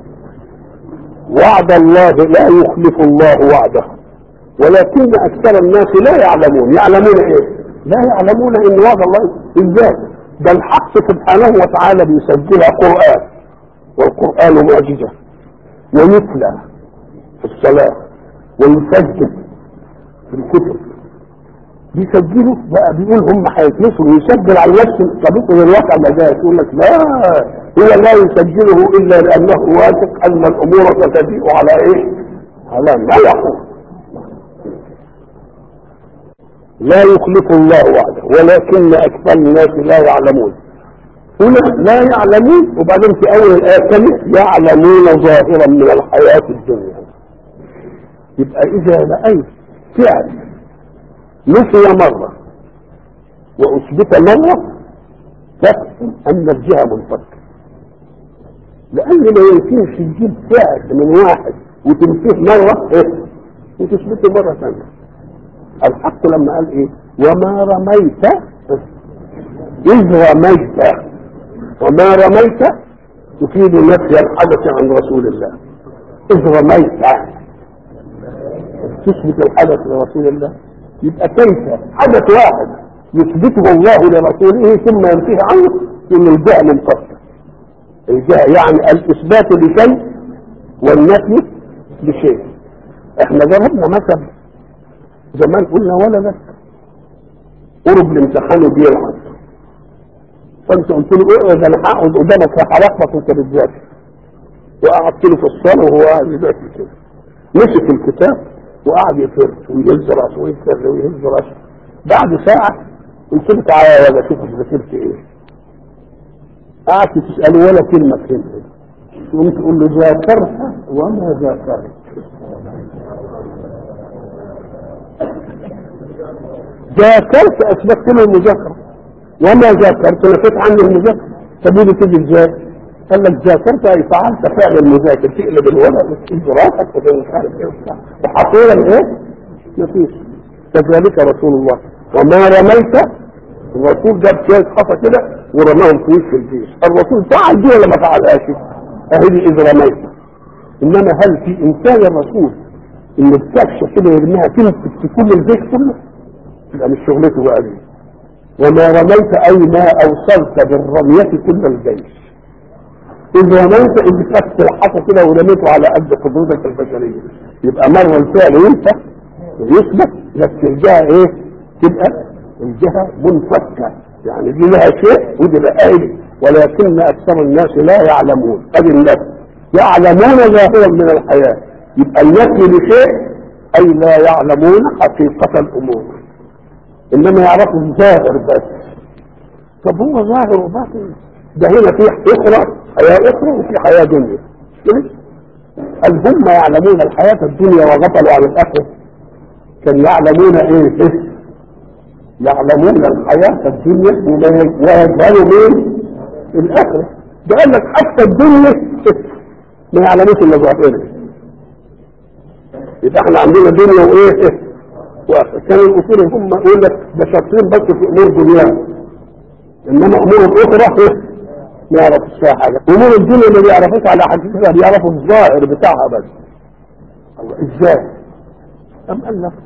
وعد الله لا يخلف الله وعده ولكن اكثر الناس لا يعلمون يعلمون ايه لا يعلمون ان وعد الله ازاي ده الحق سبحانه وتعالى بيسجلها قرآن والقرآن معجزة ويتلى في الصلاة ويسجل في الكتب بيسجلوا بقى بيقول هم هيتنصروا ويسجل على نفس طبيعة الواقع ما جاء يقول لك لا هو لا يسجله الا لانه واثق ان الامور ستجيء على ايه؟ على ما يقول لا يخلف الله وعده ولكن اكثر الناس لا يعلمون هنا لا يعلمون وبعدين في اول الايه الثانيه يعلمون ظاهرا من الحياه الدنيا يبقى اذا رايت فعل نسي مره واثبت مره تفهم ان الجهه منفكه لان ما يمكنش تجيب فعل من واحد وتنفيه مره إيه؟ وتثبته مره ثانيه الحق لما قال ايه وما رميت اذ رميت وما رميت تفيد نفي الحدث عن رسول الله اذ رميت تثبت الحدث لرسول الله يبقى كيف حدث واحد يثبته الله لرسوله ثم ينفيه عنه ان الجهه منفصله الجهه يعني الاثبات لشيء والنفي لشيء احنا ضربنا مثل زمان قلنا ولدك قرب الامتحان وبيلعب فانت قلت له اقعد انا هقعد قدامك هحرقك وانت بتذاكر وقعدت له في الصاله وهو قاعد يذاكر كده مسك الكتاب وقعد يفر ويهز راسه ويفر ويهز راسه بعد ساعه قلت له تعالى يا ولد شوف ذاكرت ايه قعدت تساله ولا كلمه كلمه تقوم تقول له ذاكرت وما ذاكرت ذاكرت اثبتت له المذاكره وما ذاكرت نفيت عنه المذاكره سبيلي تيجي ازاي؟ قال لك ذاكرت اي فعلت فعل المذاكر تقلب الورق وتجيب راسك ومش عارف ايه وبتاع وحصيلا ايه؟ مفيش كذلك رسول الله وما رميت الرسول جاب شويه خطا كده ورماهم في وش الجيش الرسول فعل دي ولا ما فعلهاش؟ اهي اذ رميت انما هل في امكان الرسول ان الكبشه كده يرميها تمسك في كل البيت كله؟ يبقى مش شغلته بقى دي وما رميت اي ما اوصلت بالرمية كل الجيش اذا ما انت اللي خدت الحصى كده ورميته على قد قدرتك البشريه يبقى مره الفعل ينفع ويثبت بس الجهه ايه؟ تبقى الجهه منفكه يعني دي لها شيء ودي لها ايه ولكن اكثر الناس لا يعلمون ادي الناس يعلمون ظاهرا من الحياه يبقى النفي لشيء اي لا يعلمون حقيقه الامور انما يعرفوا الظاهر بس طب هو ظاهر وباطن ده هنا في اخرى حياه اخرى وفي حياه دنيا كده هل هم يعلمون الحياه الدنيا وغفلوا عن الاخره كان يعلمون ايه, إيه؟ يعلمون الحياه الدنيا ويجهلوا مين الاخره ده قال لك حتى الدنيا ما يعلموش الا ظاهرها يبقى احنا عندنا دنيا وايه إيه؟ واخره كان الاصول هم يقول لك ده شاطرين بس في امور دنيا انما امور الاخرى إيه؟ ما يعرفوش فيها حاجه امور الدنيا ما بيعرفوش على حقيقتها بيعرفوا الظاهر بتاعها بس الله ازاي ام قال لك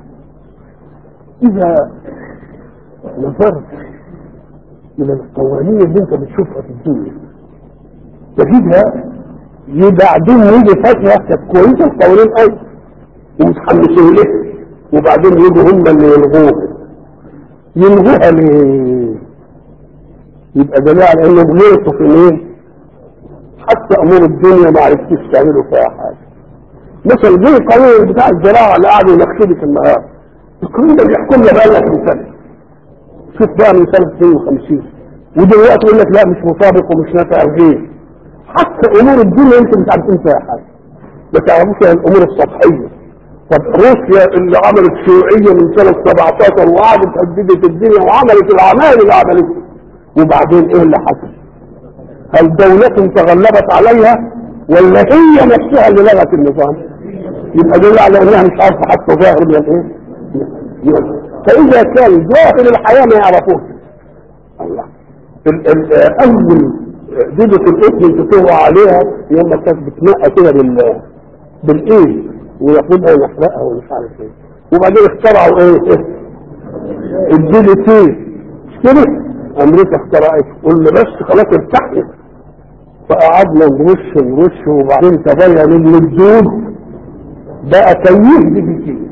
اذا نظرت الى القوانين اللي انت بتشوفها في الدنيا تجدها بعدين يجي فتره كانت كويسه القوانين قوي ومتحمسين لها وبعدين يجوا هم اللي يلغوها يلغوها ليه؟ يبقى دليل على انهم غلطوا في مين؟ حتى امور الدنيا ما عرفتوش تعملوا فيها حاجه. مثلا زي القانون بتاع الزراعه اللي قعدوا ينكشوا في النهار. القانون ده بيحكم لنا بقى لك من سنه. شوف بقى من سنه 52 ودلوقتي يقول لك لا مش مطابق ومش نافع الغير. حتى امور الدنيا انتم مش عارفين فيها حاجه. ما تعرفوش عن الامور السطحيه. طب روسيا اللي عملت شيوعيه من سنه 17 وقعدت هددت الدنيا وعملت الاعمال اللي عملتها. وبعدين ايه اللي حصل هل دولة تغلبت عليها ولا هي نفسها اللي لغت النظام يبقى دل على انها مش عارفه حتى ظاهر من الايه فاذا كان ظاهر الحياه ما يعرفوش الله ال ال اول دبة الاسم اللي تطوع عليها يوم ما كانت بتنقى كده بال بالايد وياخدها ويحرقها ومش عارف ايه وبعدين اخترعوا ايه الديليتين مش كده امريكا اخترعت قلنا بس خلاص ارتحنا فقعدنا نرش نرش وبعدين تبين ان الدود بقى تمييز دي بي تي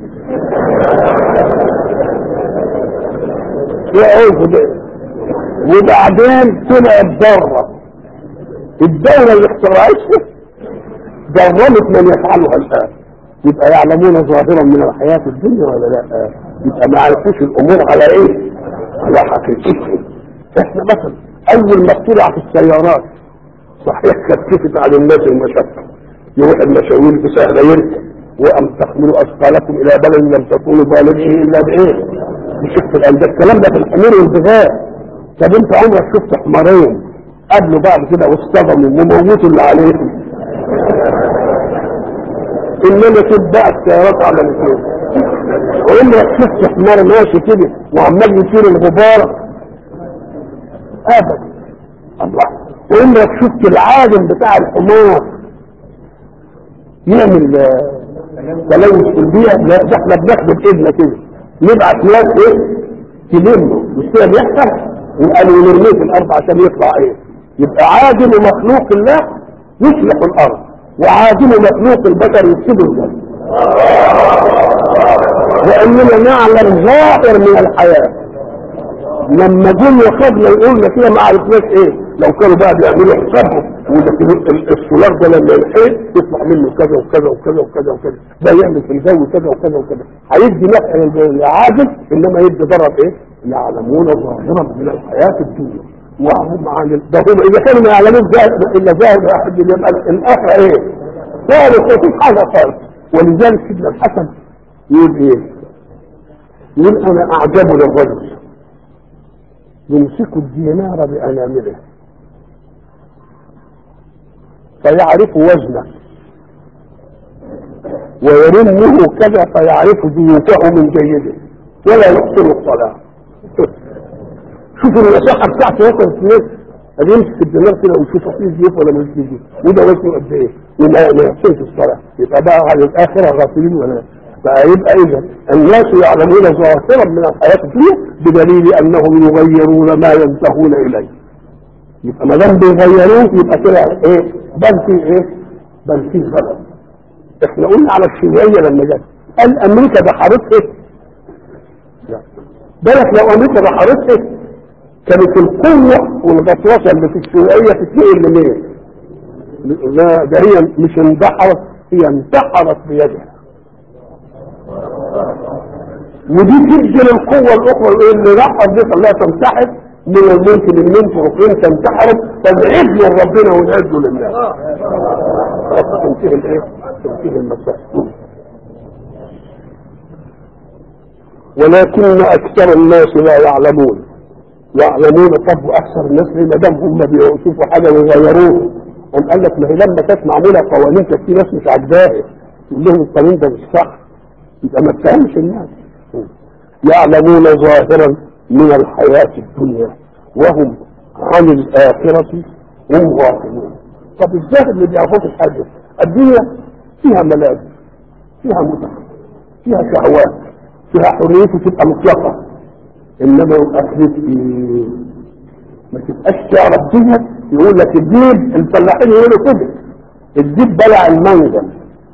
وبعدين طلعت بره الدولة اللي اخترعتها جرمت من يفعلها الان يبقى يعلمون ظاهرا من الحياة الدنيا ولا لا يبقى ما عرفوش الامور على ايه على حقيقتها احنا مثلا اول ما اخترعت السيارات صحيح كثفت على الناس المشقه يروح المشاوير بسهله يركب وام تحملوا اثقالكم الى بلد لم تكونوا بالغيه الا بايه؟ بشق القلب الكلام ده في الحمير والبغاء طب انت عمرك شفت حمارين قبلوا بعد كده واصطدموا وموتوا اللي عليهم انما شوف بقى السيارات على الاثنين وعمرك شفت حمار ماشي كده وعمال يطير الغبار ابدا الله وانك شفت العالم بتاع الحمار يعمل تلوث في البيئة لا ده احنا بناخد ايدنا كده نبعت ناس ايه تلمه مش كده بيحصل وقالوا نرميه في الارض عشان يطلع ايه يبقى عادم مخلوق الله يصلح الارض وعادم مخلوق البشر يفسد الجنة واننا نعلم ظاهر من الحياه لما جم وخدنا يقولنا كده ما عرفناش ايه لو كانوا بقى بيعملوا حسابهم السولار ده لما ينحيط يطلع منه كذا وكذا وكذا وكذا وكذا ده يعمل في الجو كذا وكذا وكذا هيدي نفع للعادل انما يدي ضرر ايه؟ يعلمون ظاهرا من الحياه الدنيا وهم عن ده هم اذا كانوا ما يعلمون الا ظاهر واحد يبقى الاخره ايه؟ ثالث مفيش حاجه خالص ولذلك سيدنا الحسن يقول ايه؟ يقول انا اعجب للرجل يمسك الدينار بأنامله فيعرف وزنه ويرمه كذا فيعرف زيوته من جيده ولا يحسن الصلاة شوف المساحة بتاعته وصلت ليه اللي يمسك الدينار كده ويشوف فيه زيوت ولا مش فيه زيوت وده وزنه قد ايه وما يحسنش الصلاة يبقى بقى على الآخرة غافلين ولا فيبقى اذا الناس يعلمون ظاهرا من الحياه الدنيا بدليل انهم يغيرون ما ينتهون اليه يبقى ما دام بيغيروه يبقى كده ايه بل في ايه بل في غلط احنا قلنا على الشيوعيه لما جت قال امريكا بحارتها لا بالك لو امريكا بحارتها كانت القوه والغطرسه اللي في الشيوعيه تتنقل لمين؟ لا ده هي مش اندحرت هي انتحرت بيدها ودي تدي للقوة الأخرى اللي رحب دي خلاها تنتحر من الممكن ان انتوا الاخرين تنتحروا فالعز لربنا والعز لله تنتهي الايه؟ تنتهي المسائل ولكن اكثر الناس لا يعلمون يعلمون طب واكثر الناس ليه ما دام هم بيشوفوا حاجه ويغيروها قام قال لك ما هي لما كانت معموله قوانين كانت في ناس مش عاجباها يقول لهم القانون ده مش صح يبقى ما تفهمش الناس يعلمون ظاهرا من الحياة الدنيا وهم عن الآخرة هم غافلون طب الظاهر اللي بيعرفوش الحاجة الدنيا فيها ملاذ فيها متعة فيها شهوات فيها حرية تبقى مطلقة إنما الآخرة إيه؟ ما تبقاش تعرف فيها يقول لك الديب الفلاحين يقولوا كده الديب بلع المنجل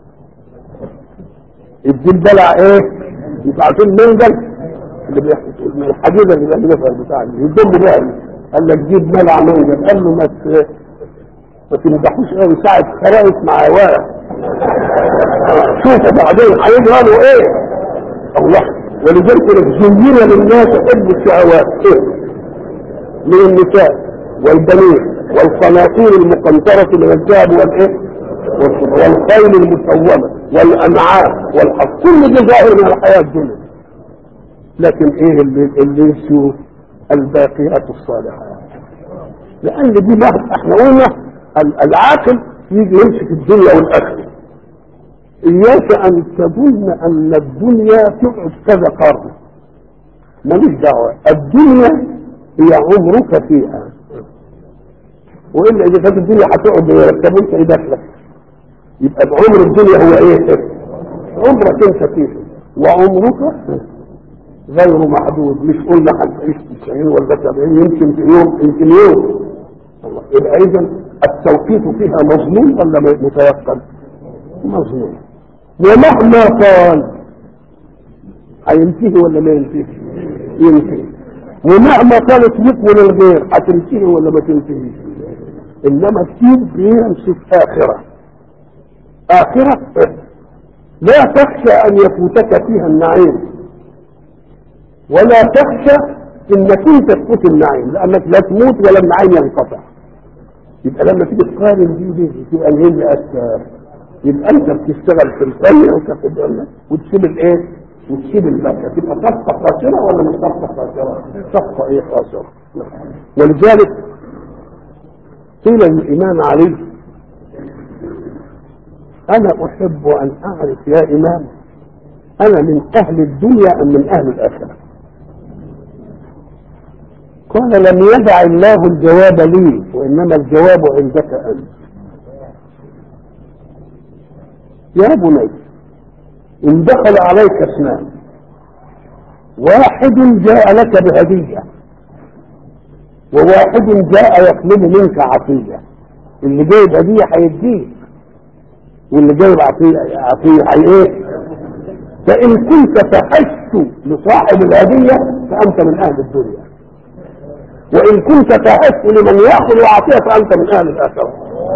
الديب بلع ايه؟ يبقى عارفين المنجل اللي بيحصل من الحديده اللي بيعملوها في البتاع دي يدب بقى قال لك جيب ملع منجل قال له ما ت- ما تمدحوش قوي ساعه خرائط مع ورق شوفوا بعدين هيجي قالوا ايه؟ الله ولذلك زين للناس حب الشهوات إيه؟ من النساء والبنين والقناطير المقنطرة من الذهب والايه؟ والخيل المسومة والأنعام والحق كل ده ظاهر من الحياة الدنيا لكن ايه اللي اللي يشوف الباقيات الصالحات لأن دي ما احنا قلنا ال- العاقل يجي يمسك الدنيا والآخرة إياك أن تظن أن الدنيا تقعد كذا قرن ماليش دعوة الدنيا هي عمرك فيها والا اذا كانت الدنيا هتقعد طب انت ايه دخلك يبقى عمر الدنيا هو ايه عمرك انت فيه وعمرك غير محدود مش قلنا هتعيش 90 ولا 70 يمكن في يوم يمكن يوم الله يبقى اذا التوقيت فيها مظلوم ولا متيقن مظلوم ومهما طال هينتهي ولا ما ينتهي ينتهي ومهما طالت مثل الغير هتنتهي ولا ما تنتهيش انما الدين بيمسك اخره اخره لا تخشى ان يفوتك فيها النعيم ولا تخشى انك انت تفوت النعيم لانك لا تموت ولا النعيم ينقطع يبقى لما تيجي تقارن دي دي تبقى الهند اكثر يبقى انت بتشتغل في القريه وتاخد بالك وتسيب الايه؟ وتسيب البكه تبقى صفقه خاسره ولا مش صفقه خاسره؟ صفقه ايه خاسره؟ ولذلك قيل للامام علي انا احب ان اعرف يا امام انا من اهل الدنيا ام من اهل الاخره؟ قال لم يدع الله الجواب لي وانما الجواب عندك انت يا بني ان دخل عليك اثنان واحد جاء لك بهديه وواحد جاء يطلب منك عطيه اللي جايب هديه هيديك واللي جايب عطيه عطيه هي ايه فان كنت فحشت لصاحب الهديه فانت من اهل الدنيا وان كنت فحشت لمن ياخذ العطيه فانت من اهل الاخره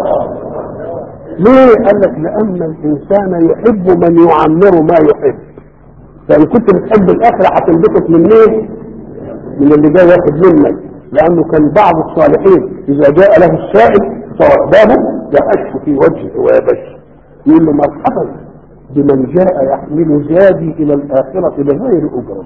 ليه؟ قال لك لأن الإنسان يحب من يعمر ما يحب. فإن كنت بتحب الآخرة هتنبسط من مين؟ من اللي جاي ياخد منك، لأنه كان بعض الصالحين إذا جاء له السائل صرف بابه يحش في وجهه ويبش. يقول له مرحبا بمن جاء يحمل زادي إلى الآخرة بغير أجرة.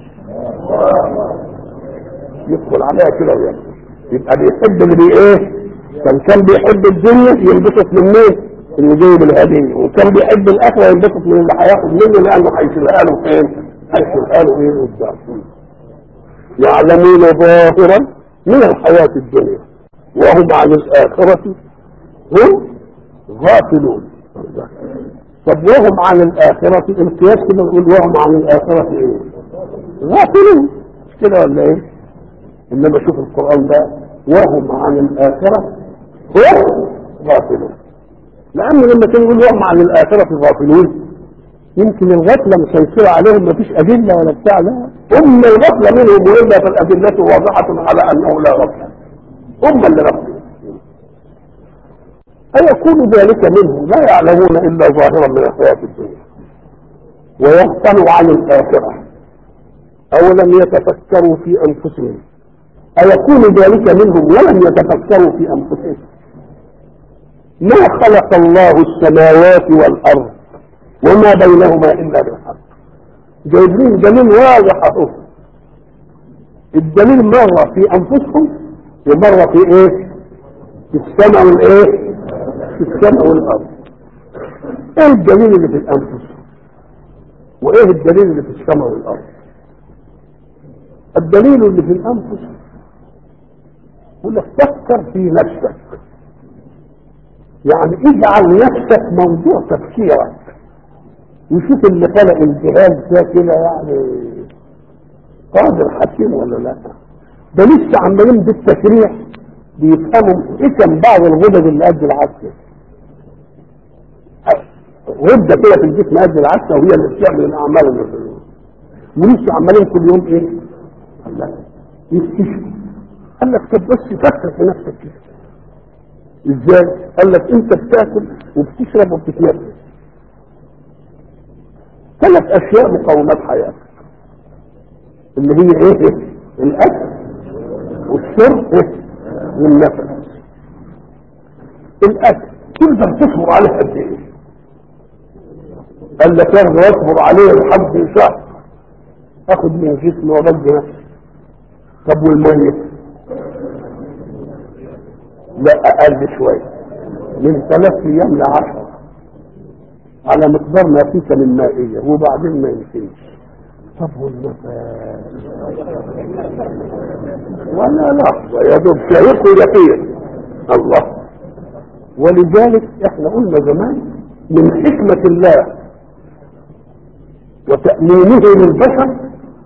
يدخل عليها كده وياخد. يبقى بيحب اللي بي إيه؟ كان كان بيحب الدنيا ينبسط من مين؟ اللي جايب الهدية وكان بيحب الأكل ينبسط من اللي هياخد منه لأنه هيشيلها له فين؟ هيشيلها له إيه قدام يعلمون ظاهرا من الحياة الدنيا وهم عن الآخرة هم غافلون طب وهم عن الآخرة القياس كده نقول وهم عن الآخرة إيه؟ غافلون مش كده ولا إيه؟ إنما شوف القرآن بقى وهم عن الآخرة هم غافلون لأن لما كانوا يقولوا وهم عن الآخرة غافلون يمكن الغفلة مسيطرة عليهم مفيش أدلة ولا بتاع لا هم الغفلة منهم وإلا فالأدلة واضحة على أنه لا غفلة هم اللي غفلوا أيكون ذلك منهم لا يعلمون إلا ظاهرا من الحياة الدنيا ويغفلوا عن الآخرة أولم يتفكروا في أنفسهم أيكون ذلك منهم ولم يتفكروا في أنفسهم ما خلق الله السماوات والأرض وما بينهما إلا بالحق جايبين دليل واضح أهو الدليل مرة في أنفسهم ومرة في إيه؟ في السماء والإيه؟ في السماء والأرض إيه الدليل اللي في الأنفس؟ وإيه الدليل اللي في السماء والأرض؟ الدليل اللي في الأنفس يقول لك فكر في نفسك يعني اجعل نفسك موضوع تفكيرك وشوف اللي خلق الجهاز ده كده يعني قادر حكيم ولا لا ده لسه عمالين بالتشريح بيفهموا اسم بعض الغدد اللي قد العسل غده كده في الجسم قد العسل وهي اللي بتعمل الاعمال اللي في اليوم ولسه عمالين كل يوم ايه؟ قال لك يكتشفوا قال لك طب بس فكر في نفسك كده ازاي؟ قال لك انت بتاكل وبتشرب وبتتنفس ثلاث اشياء مقومات حياتك اللي هي ايه؟ الاكل والشرب والنفس الاكل تقدر تصبر عليه قد ايه؟ قال لك انا اصبر عليه لحد شهر اخد من جسمي وبدي نفسي طب والميه لا اقل شويه من ثلاث ايام لعشرة على مقدار ما فيك من مائية وبعدين ما يمكنش طب والنفس ولا لحظة يا دوب شهيق ويقين الله ولذلك احنا قلنا زمان من حكمة الله وتأمينه للبشر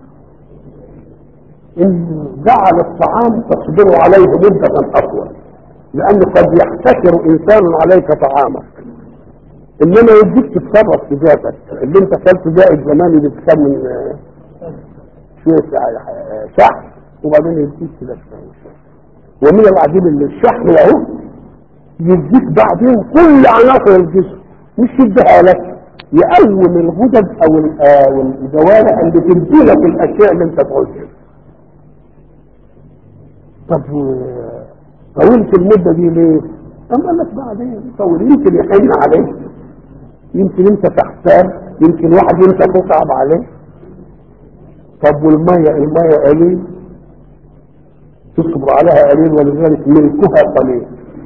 إن جعل الطعام تصبر عليه مدة أطول لأنه قد يحتكر إنسان عليك طعامك إنما يديك تتصرف في ذاتك اللي أنت كلت زائد زمان بتكون من شوية شحم وبعدين يديك كده شوية ومن العجيب اللي الشحم اهو يديك بعدين كل عناصر الجسم مش يديها لك يقوم الغدد او الجوارح اللي تدي لك الاشياء اللي انت تعوزها طب طولت المدة دي ليه؟ أما قال لك بعدين طول يمكن يحن عليك يمكن انت تحتاج يمكن واحد انت تصعب عليه طب والمية المية قليل تصبر عليها قليل ولذلك ملكها قليل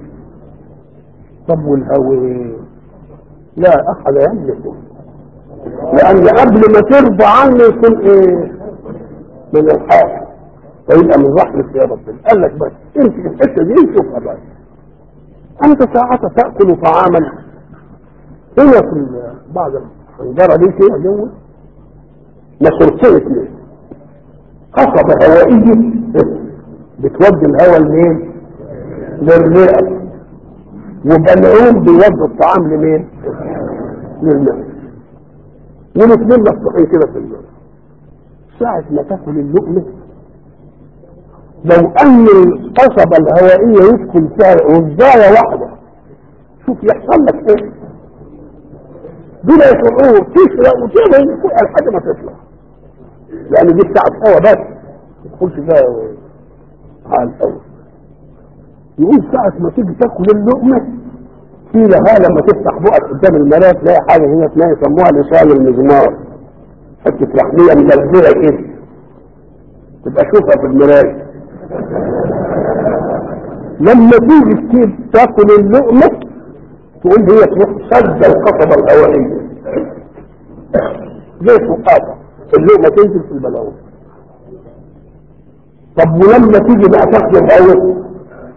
طب والهواء لا احد يملكه لان قبل ما ترضى عنه يكون ايه من الحاكم فيبقى من رحمة يا رب قال لك بس انت الحته دي شوفها بس انت ساعة تأكل طعاما هنا في بعض الحنجرة دي كده جوه مصرتين اثنين قصبة هوائية بتودي الهواء لمين؟ للرئة وبلعوم بيودي الطعام لمين؟ للمعدة والاثنين مفتوحين كده في النار ساعة ما تاكل اللقمة لو ان القصبة الهوائية يدخل فيها وزاية واحدة شوف يحصل لك ايه بلا شعور تشرق وتعمل لحد ما تطلع لان دي بتاعت هوا بس ما تدخلش فيها على الاول يقول ساعة ما تيجي تاكل اللقمة في لها لما تفتح بقك قدام المراية تلاقي حاجة هنا تلاقي يسموها لسان المزمار حتة لحمية مجلجلة كده تبقى شوفها في المراية لما تيجي كتير تاكل اللقمة تقول هي تروح سد القصبة الهوائية زي فقاطة اللقمة تنزل في البلعوم طب ولما تيجي بقى تاكل الهواء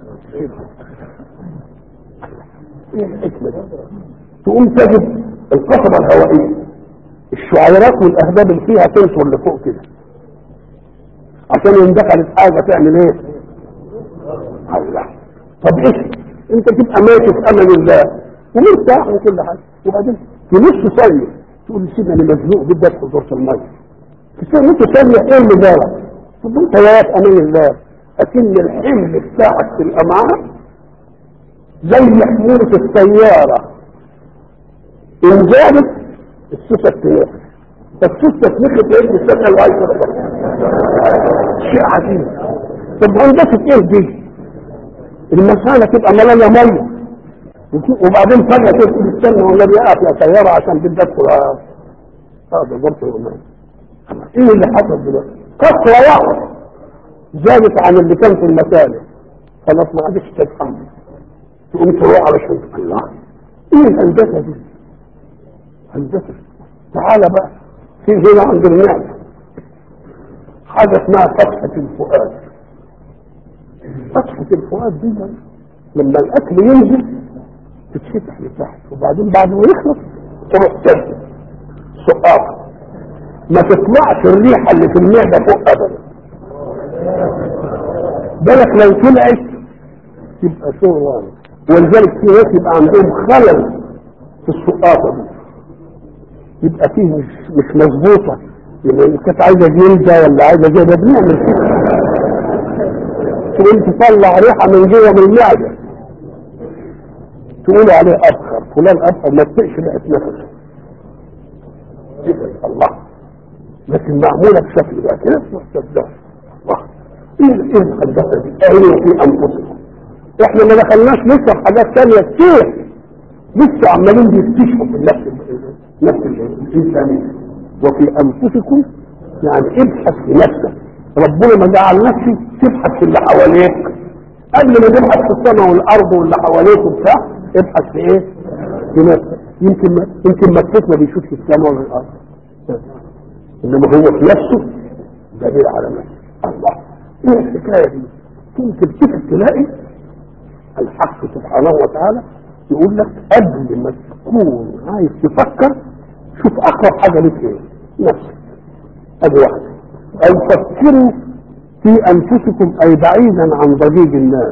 ايه الحكمة دي تقوم تجد القصبة الهوائية الشعيرات والاهباب اللي فيها تنطر لفوق كده عشان ان دخلت حاجة تعمل ايه الله طب ايه انت تبقى ماشي في امان الله ومرتاح وكل حاجه وبعدين في نص ثانيه تقول لي سيدنا انا مزنوق جدا في دورة الميه في نص ثانيه ايه اللي جرى؟ طب انت يا في امان الله اكن الحمل بتاعك في الامعاء زي حمولة السيارة ان زادت السوسة تنقل فالسوسة تنقل ايه السوسة الوايفة شيء عجيب طب هندسة ايه دي المسألة تبقى ملانة مية وبعدين فجأة تقول استنى والنبي اقف يا سيارة عشان بدي ادخل اه ده ضبط الأمان ايه اللي حصل دلوقتي؟ كسرة واحدة زادت عن اللي كان في المسالة خلاص ما عادش تتحمل تقوم تروح على شوية الله ايه الهندسة دي؟ هندسة تعالى بقى في هنا عند النعمة حاجة اسمها فتحة الفؤاد فتحة الفؤاد دي لما الأكل ينزل تتفتح لتحت وبعدين بعد ما يخلص تروح تنزل سقاطة ما تطلعش الريحة اللي في المعدة فوق أبدا بالك لو طلعت تبقى شغل ولذلك في ناس يبقى عندهم خلل في السقاطة دي يبقى فيه مش مش مظبوطة يعني كانت عايزة جلدة ولا عايزة جلدة بنعمل كده تقوم تطلع ريحة من جوه من المعدة تقول عليه أبخر فلان أبخر ما تطقش ريحة نفسه الله لكن معمولة بشكل بقى كده تصدق الله ايه ايه الخداسة دي؟ ايه في انفسكم احنا ما دخلناش لسه في حاجات ثانية كتير لسه عمالين بيكتشفوا في النفس نفس الانسانية وفي انفسكم يعني ابحث في نفسك ربنا ما جعلناكش تبحث في اللي حواليك قبل ما تبحث في السماء والارض واللي حواليك وبتاع ابحث في ايه؟ في نفسك يمكن ما يمكن مكتوب ما بيشوفش السماء ولا الارض انما هو في نفسه دليل على نفسه الله ايه الحكايه دي؟ ممكن كده تلاقي الحق سبحانه وتعالى يقول لك قبل ما تكون عايز تفكر شوف اقرب حاجه لك ايه؟ نفسك ادي واحده او فكروا في انفسكم اي بعيدا عن ضجيج الناس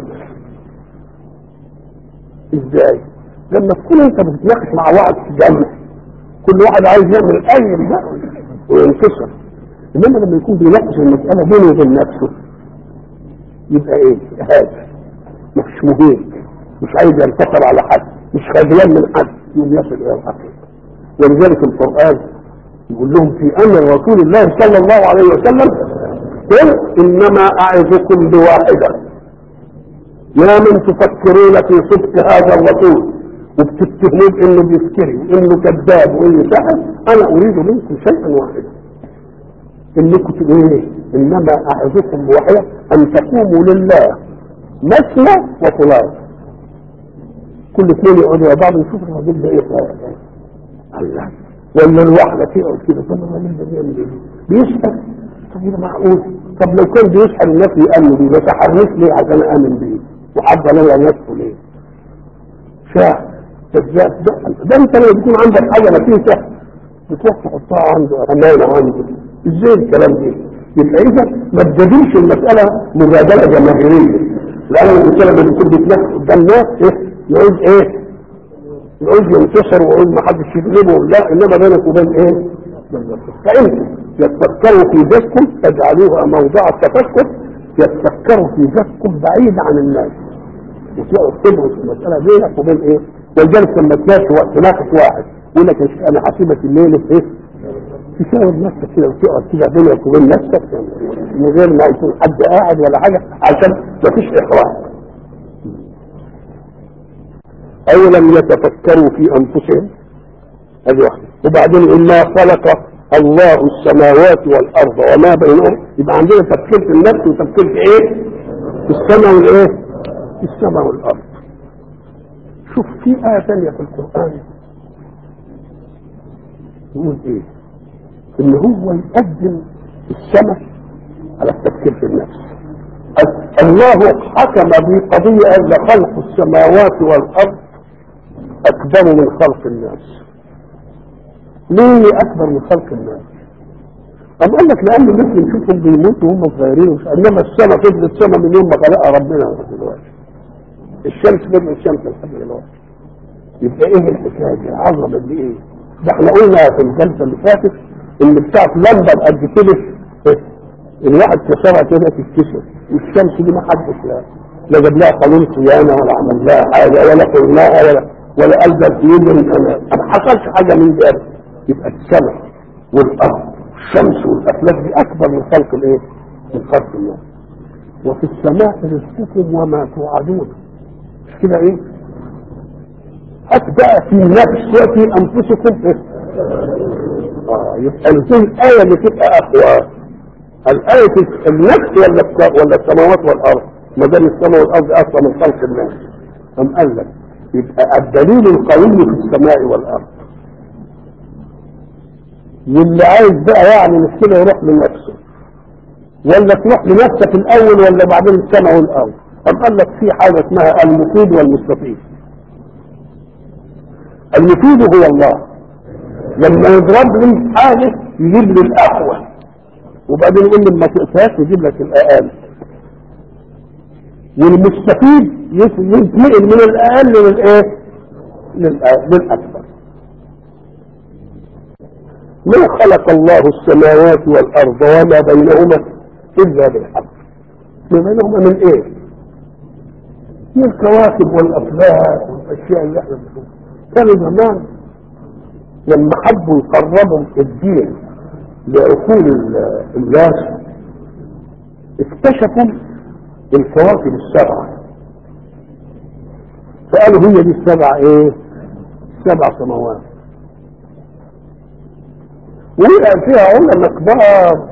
ازاي؟ لما تكون انت بتتناقش مع واحد في جنة كل واحد عايز يعمل اي ده وينتصر انما لما يكون بيناقش المساله بينه وبين نفسه يبقى ايه؟ هذا مش مهيج مش عايز ينتصر على حد مش خجلان من حد يوم يصل الى الحقيقه ولذلك القران يقول لهم في امر رسول الله صلى الله عليه وسلم قل انما اعظكم بواحده يا من تفكرون في صدق هذا الرسول وبتتهمون انه بيفتري وانه كذاب وانه سحر انا اريد منكم شيئا واحدا انكم تقولوا ايه انما اعظكم بواحده ان تقوموا لله مثنى وثلاث كل اثنين يقعدوا مع بعض يشوف الراجل ده ايه الله ولا الواحدة تقعد كده طب الراجل ده بيعمل ايه؟ بيسحر طب ده معقول طب لو كان بيسحر الناس يأمنوا بيه ما سحرنيش ليه عشان أآمن بيه وحد عليا نفسه ليه؟ شاعر كذاب ده, ده انت لما يكون عندك حاجة نتيجة بتروح تحطها عنده أمانة عنده ازاي الكلام ده؟ يبقى إذا ما تجادلش المسألة مجادلة جماهيرية لأن الإنسان لما بيكون بيتنفس قدام ناس إيه؟ يعوز إيه؟ يعوز ينتصر ويعوز ما حدش يغلبه لا إنما بينك وبين إيه؟ فأنت يتفكروا في ذاتكم تجعلوها موضع التفكر يتفكروا في ذاتكم بعيد عن الناس وتقعد تدرس المسألة بينك وبين إيه؟ ولذلك لما تناقش وقت تناقش واحد يقول لك أنا حاسبة الليل في إيه؟ تشاور نفسك كده وتقعد كده بينك وبين نفسك من غير ما يكون حد قاعد ولا حاجة عشان ما فيش إحراج أو لم يتفكروا في أنفسهم هذه واحدة وبعدين إلا خلق الله السماوات والأرض وما بينهم يبقى عندنا تفكير في النفس وتفكير في إيه؟ في السماء والإيه؟ في السماء والأرض شوف في آية ثانية في القرآن يقول إيه؟ ان هو يقدم السماء على التفكير في النفس الله حكم بقضية ان خلق السماوات والارض اكبر من خلق الناس ليه اكبر من خلق الناس أم قال لك لأن الناس بنشوفهم بيموتوا وهم صغيرين ومش إنما السماء فضلت السماء من يوم ما خلقها ربنا لحد دلوقتي الشمس فضلت الشمس لحد دلوقتي يبقى إيه الحكاية دي عظمة دي إيه؟ ده احنا قلنا في الجلسة اللي فاتت إن بتاعت لمبة قد كده الواحد كسرها كده تتكسر الشمس دي ما حدش لا لا جاب لها قانون صيانة ولا عمل لها حاجة ولا قلناها ولا ولا قال ده في يوم ما حصلش حاجة من ده يبقى السماء والأرض الشمس والافلاك دي اكبر من خلق الايه من خلق الله وفي السماء رزقكم وما توعدون مش كده ايه حتى في نفس وفي انفسكم إيه؟ اه يبقى دي الايه اللي تبقى اقوى الايه النفس ولا ولا السماوات والارض ما دام السماء والارض اقوى من خلق الله ام قال لك يبقى الدليل القوي في السماء والارض واللي عايز بقى يعني مش كده يروح لنفسه ولا تروح لنفسك الاول ولا بعدين السمع والارض طب قال لك في حاجه اسمها المفيد والمستفيد المفيد هو الله لما يضرب لي حاجه يجيب لي الاقوى وبعدين يقول لي ما تقساش يجيب لك الاقل والمستفيد يتنقل من الاقل للايه للاكبر ما خلق الله السماوات والأرض وما بينهما إلا بالحق ما بينهما من إيه؟ من الكواكب والأفلاك والأشياء اللي احنا بنشوفها كانوا زمان لما حبوا يقربوا الدين لعقول الناس اكتشفوا الكواكب السبعة فقالوا هي دي السبع ايه؟ سبع سماوات وقع فيها علماء كبار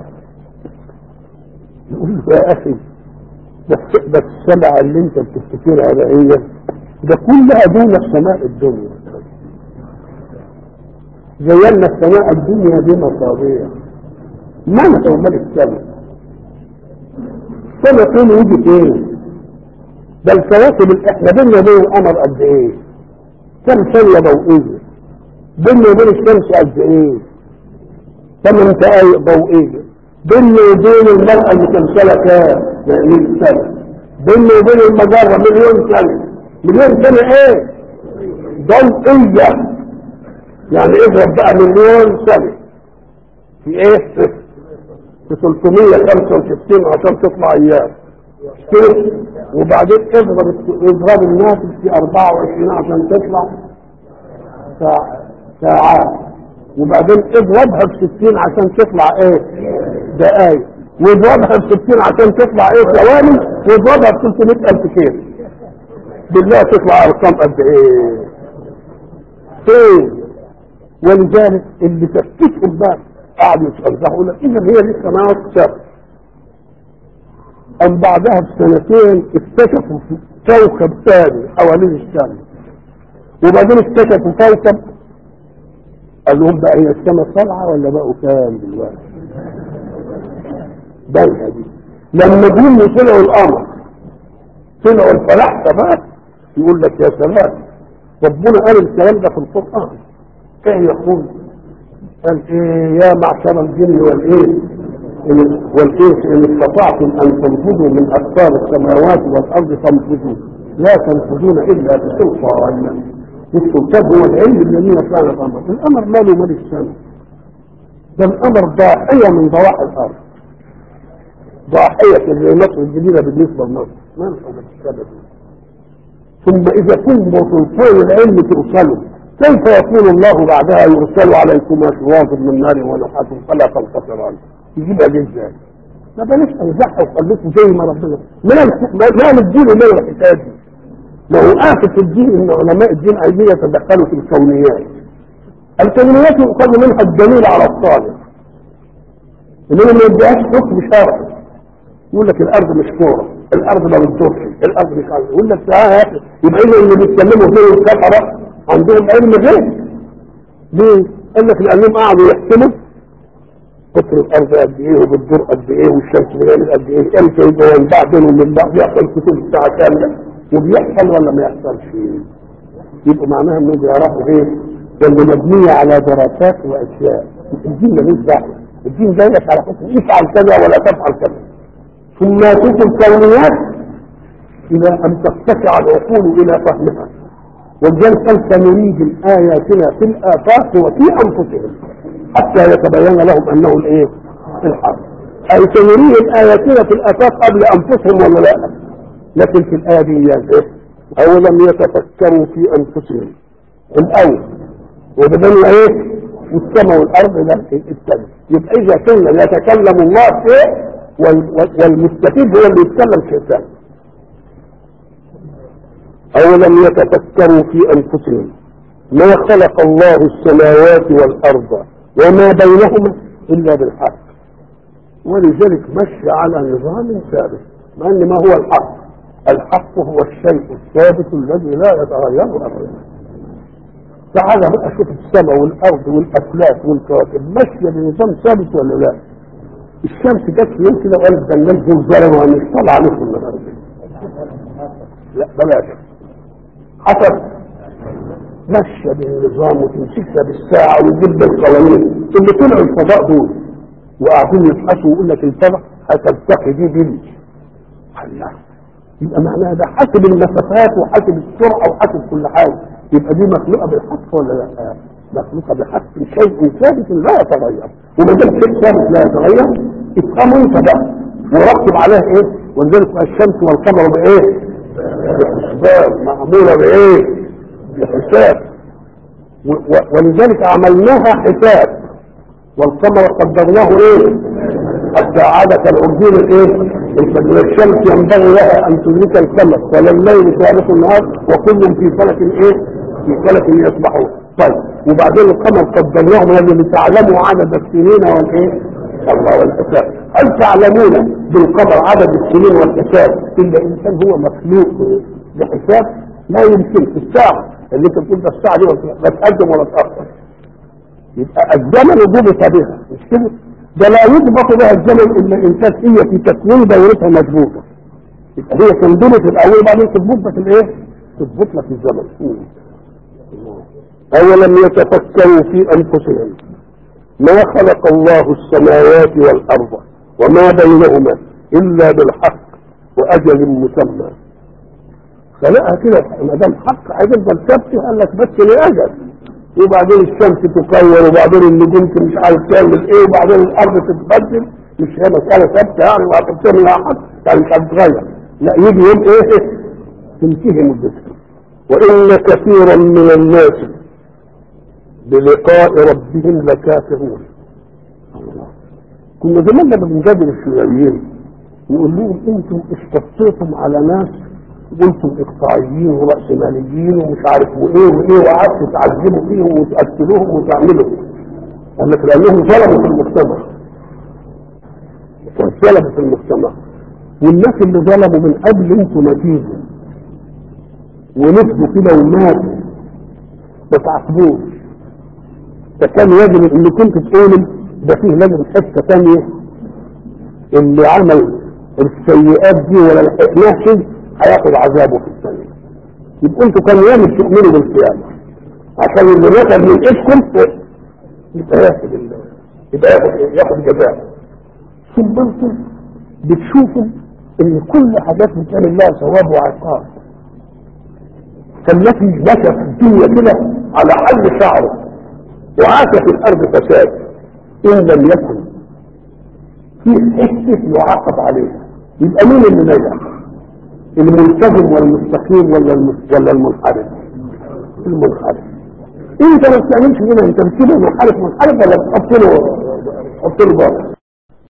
يقول له يا اخي بس بس السبعه اللي انت بتفتكرها ده هي ده كلها دون السماء الدنيا زينا السماء الدنيا بمصابيح ما هو مال السماء السماء فين يجي فين ده الكواكب اللي احنا بينا وبين القمر قد ايه كم ثانيه ضوئيه بينا وبين الشمس قد ايه ثمان دقائق ضوئية بيني وبين المرأة المتمثلة كام؟ يعني سنة بيني وبين المجرة مليون سنة مليون سنة ايه؟ ضوئية يعني اضرب بقى مليون سنة في ايه؟ في 365 عشان تطلع ايام كده وبعدين اضرب اضرب الناس في 24 عشان تطلع ساعة ساعات وبعدين اضربها ب 60 عشان تطلع ايه دقايق واضربها ب 60 عشان تطلع ايه ثواني واضربها ب 300000 كيلو بالله تطلع ارقام قد ايه فين ولذلك اللي تفتكهم بقى قعدوا يتفزعوا يقول لك اذا هي دي السماوات السبع ام بعدها بسنتين اكتشفوا كوكب ثاني حوالين الشمس وبعدين اكتشفوا كوكب قال لهم بقى هي السماء طالعه ولا بقوا كام دلوقتي؟ بالها دي لما جم طلعوا القمر طلعوا الفلاحه بقى يقول لك يا سلام ربنا قال الكلام ده في القران ايه يقول؟ قال ايه يا معشر الجن والايه والانس ان استطعتم ان تنفذوا من اقطار السماوات والارض فانفذوا لا تنفذون الا بسلطان السلطان هو العلم الذي فعل الامر الامر ماله مال السماء ده الامر ضاحيه من ضواحي الارض ضاحيه زي مصر الجديده بالنسبه لمصر ما نحن السبب ثم اذا كنتم سلطان العلم توصلوا كيف يكون الله بعدها يرسل عليكما شواظ من نار ونحاس فلا تنتصران يجيبها دي ازاي؟ ما بلاش انزعها وخليكم زي ما ربنا ما ما نديله ليه الحكايه دي؟ ما هو آفة الدين ان علماء الدين عايزين يتدخلوا في الكونيات الكونيات يؤخذ منها الدليل على الصالح انما ما يديهاش حكم شرعي يقول لك الارض مش كوره الارض ما بتدورش الارض مش عارف يقول لك تعالى يا اخي يبقى اذا اللي بيتكلموا فيه الكفره عندهم علم غير ليه؟ قال لك لانهم قعدوا يحسبوا قطر الارض قد ايه وبتدور قد ايه والشمس بتعمل قد ايه امتى يبقى ينباع بينهم من بعض يحصل كتب الساعه كامله وبيحصل ولا ما يحصلش يبقى معناها انهم بيعرفوا ايه اللي مبنيه على دراسات واشياء الدين ملوش دعوه الدين جايك على حكم افعل كذا ولا تفعل كذا ثم يشوف الكونيات الى ان تتسع العقول الى فهمها ولذلك قال سنريهم اياتنا في الافاق وفي انفسهم حتى يتبين لهم انه الايه الحق اي سنريهم اياتنا في الافاق قبل انفسهم ولا لا لكن في الايه دي ايه اولم يتفكروا في انفسهم الاول وبدلنا ايه والسماء والارض لا الثاني يبقى اذا كنا يتكلم الله شيء والمستفيد هو اللي يتكلم شيء ثاني أولم يتفكروا في أنفسهم ما خلق الله السماوات والأرض وما بينهما إلا بالحق ولذلك مشي على نظام ثابت مع أن ما هو الحق الحق هو الشيء الثابت الذي لا يتغير أبدا تعال بقى شوف السماء والأرض والأفلاك والكواكب ماشية بنظام ثابت ولا لا الشمس جت في يوم كده وقالت ده الناس دول ظلموا ومش طالع عليكم النهارده لا بلاش حسب ماشيه بالنظام وتمسكها بالساعه وتجيب القوانين اللي طلعوا الفضاء دول وقاعدين يبحثوا ويقول لك الفضاء هتلتقي دي بيلي الله يبقى معناها ده حسب المسافات وحسب السرعه وحسب كل حاجه يبقى دي مخلوقه بالحق ولا لا؟ مخلوقه بحق شيء ثابت لا يتغير وما دام شيء ثابت لا يتغير افهموا انت بقى وركب عليها ايه؟ ولذلك الشمس والقمر بايه؟ بحسبان معمولة بإيه بحساب ولذلك عملناها حساب والقمر قدرناه إيه حتى عاد كالعرجون الإيه الشمس ينبغي لها أن تدرك القمر ولا الليل سابق النهار وكل في فلك إيه في فلك يسبحون طيب وبعدين القمر قدرناه من اللي تعلموا عدد السنين والإيه الله والحساب هل تعلمون بالقمر عدد السنين والحساب الا الانسان هو مخلوق بحساب لا يمكن في الساعه اللي انت بتقول ده الساعه دي لا تقدم ولا تاخر يبقى الزمن ضبط بها مش كده ده لا يضبط بها الزمن الا الانسان هي في تكوين دورتها مضبوطه يبقى هي تنضبط الاول وبعدين تضبط لك الايه؟ تضبط لك الزمن اولم يتفكروا في انفسهم ما خلق الله السماوات والارض وما بينهما الا بالحق واجل مسمى خلقها كده ما دام حق هتفضل ثابته قال لك بس لاجل وبعدين الشمس تكور وبعدين النجوم مش عارف تعمل ايه وبعدين الارض تتبدل مش هي مساله ثابته يعني وهتبتدي حق يعني مش هتتغير لا يجي يوم ايه تنتهي مدتها وان كثيرا من الناس بلقاء ربهم لكافرون الله كنا زمان لما بنجادل الشيوعيين نقول لهم انتم اشتطيتم على ناس وانتم اقطاعيين ورأسماليين ومش عارف وايه وايه وقعدتوا تعذبوا فيهم وتقتلوهم وتعملوا قال لك لانهم ظلموا في المجتمع ظلموا في المجتمع والناس اللي ظلموا من قبل انتم ما تيجوا ونفذوا كده وماتوا ما تعاقبوش فكان يجب ان كنت تقول ده فيه لازم حته ثانيه اللي عمل السيئات دي ولا لحقناش هياخد عذابه في الثانيه يبقى انتوا كان يوم تؤمنوا بالقيامه عشان اللي نزل من ايدكم يبقى ياخد يبقى ياخد ياخد جزاء ثم انتم بتشوفوا ان كل حاجات بتعمل لها ثواب وعقاب فالتي مشى في الدنيا كده على حل شعره وعاش في الارض فساد ان لم يكن في حته يعاقب عليها يبقى مين اللي نجح الملتزم والمستقيم ولا ولا المنحرف المنحرف انت ما بتعملش كده انت بتسيبه منحرف منحرف ولا بتحط له تحط له بره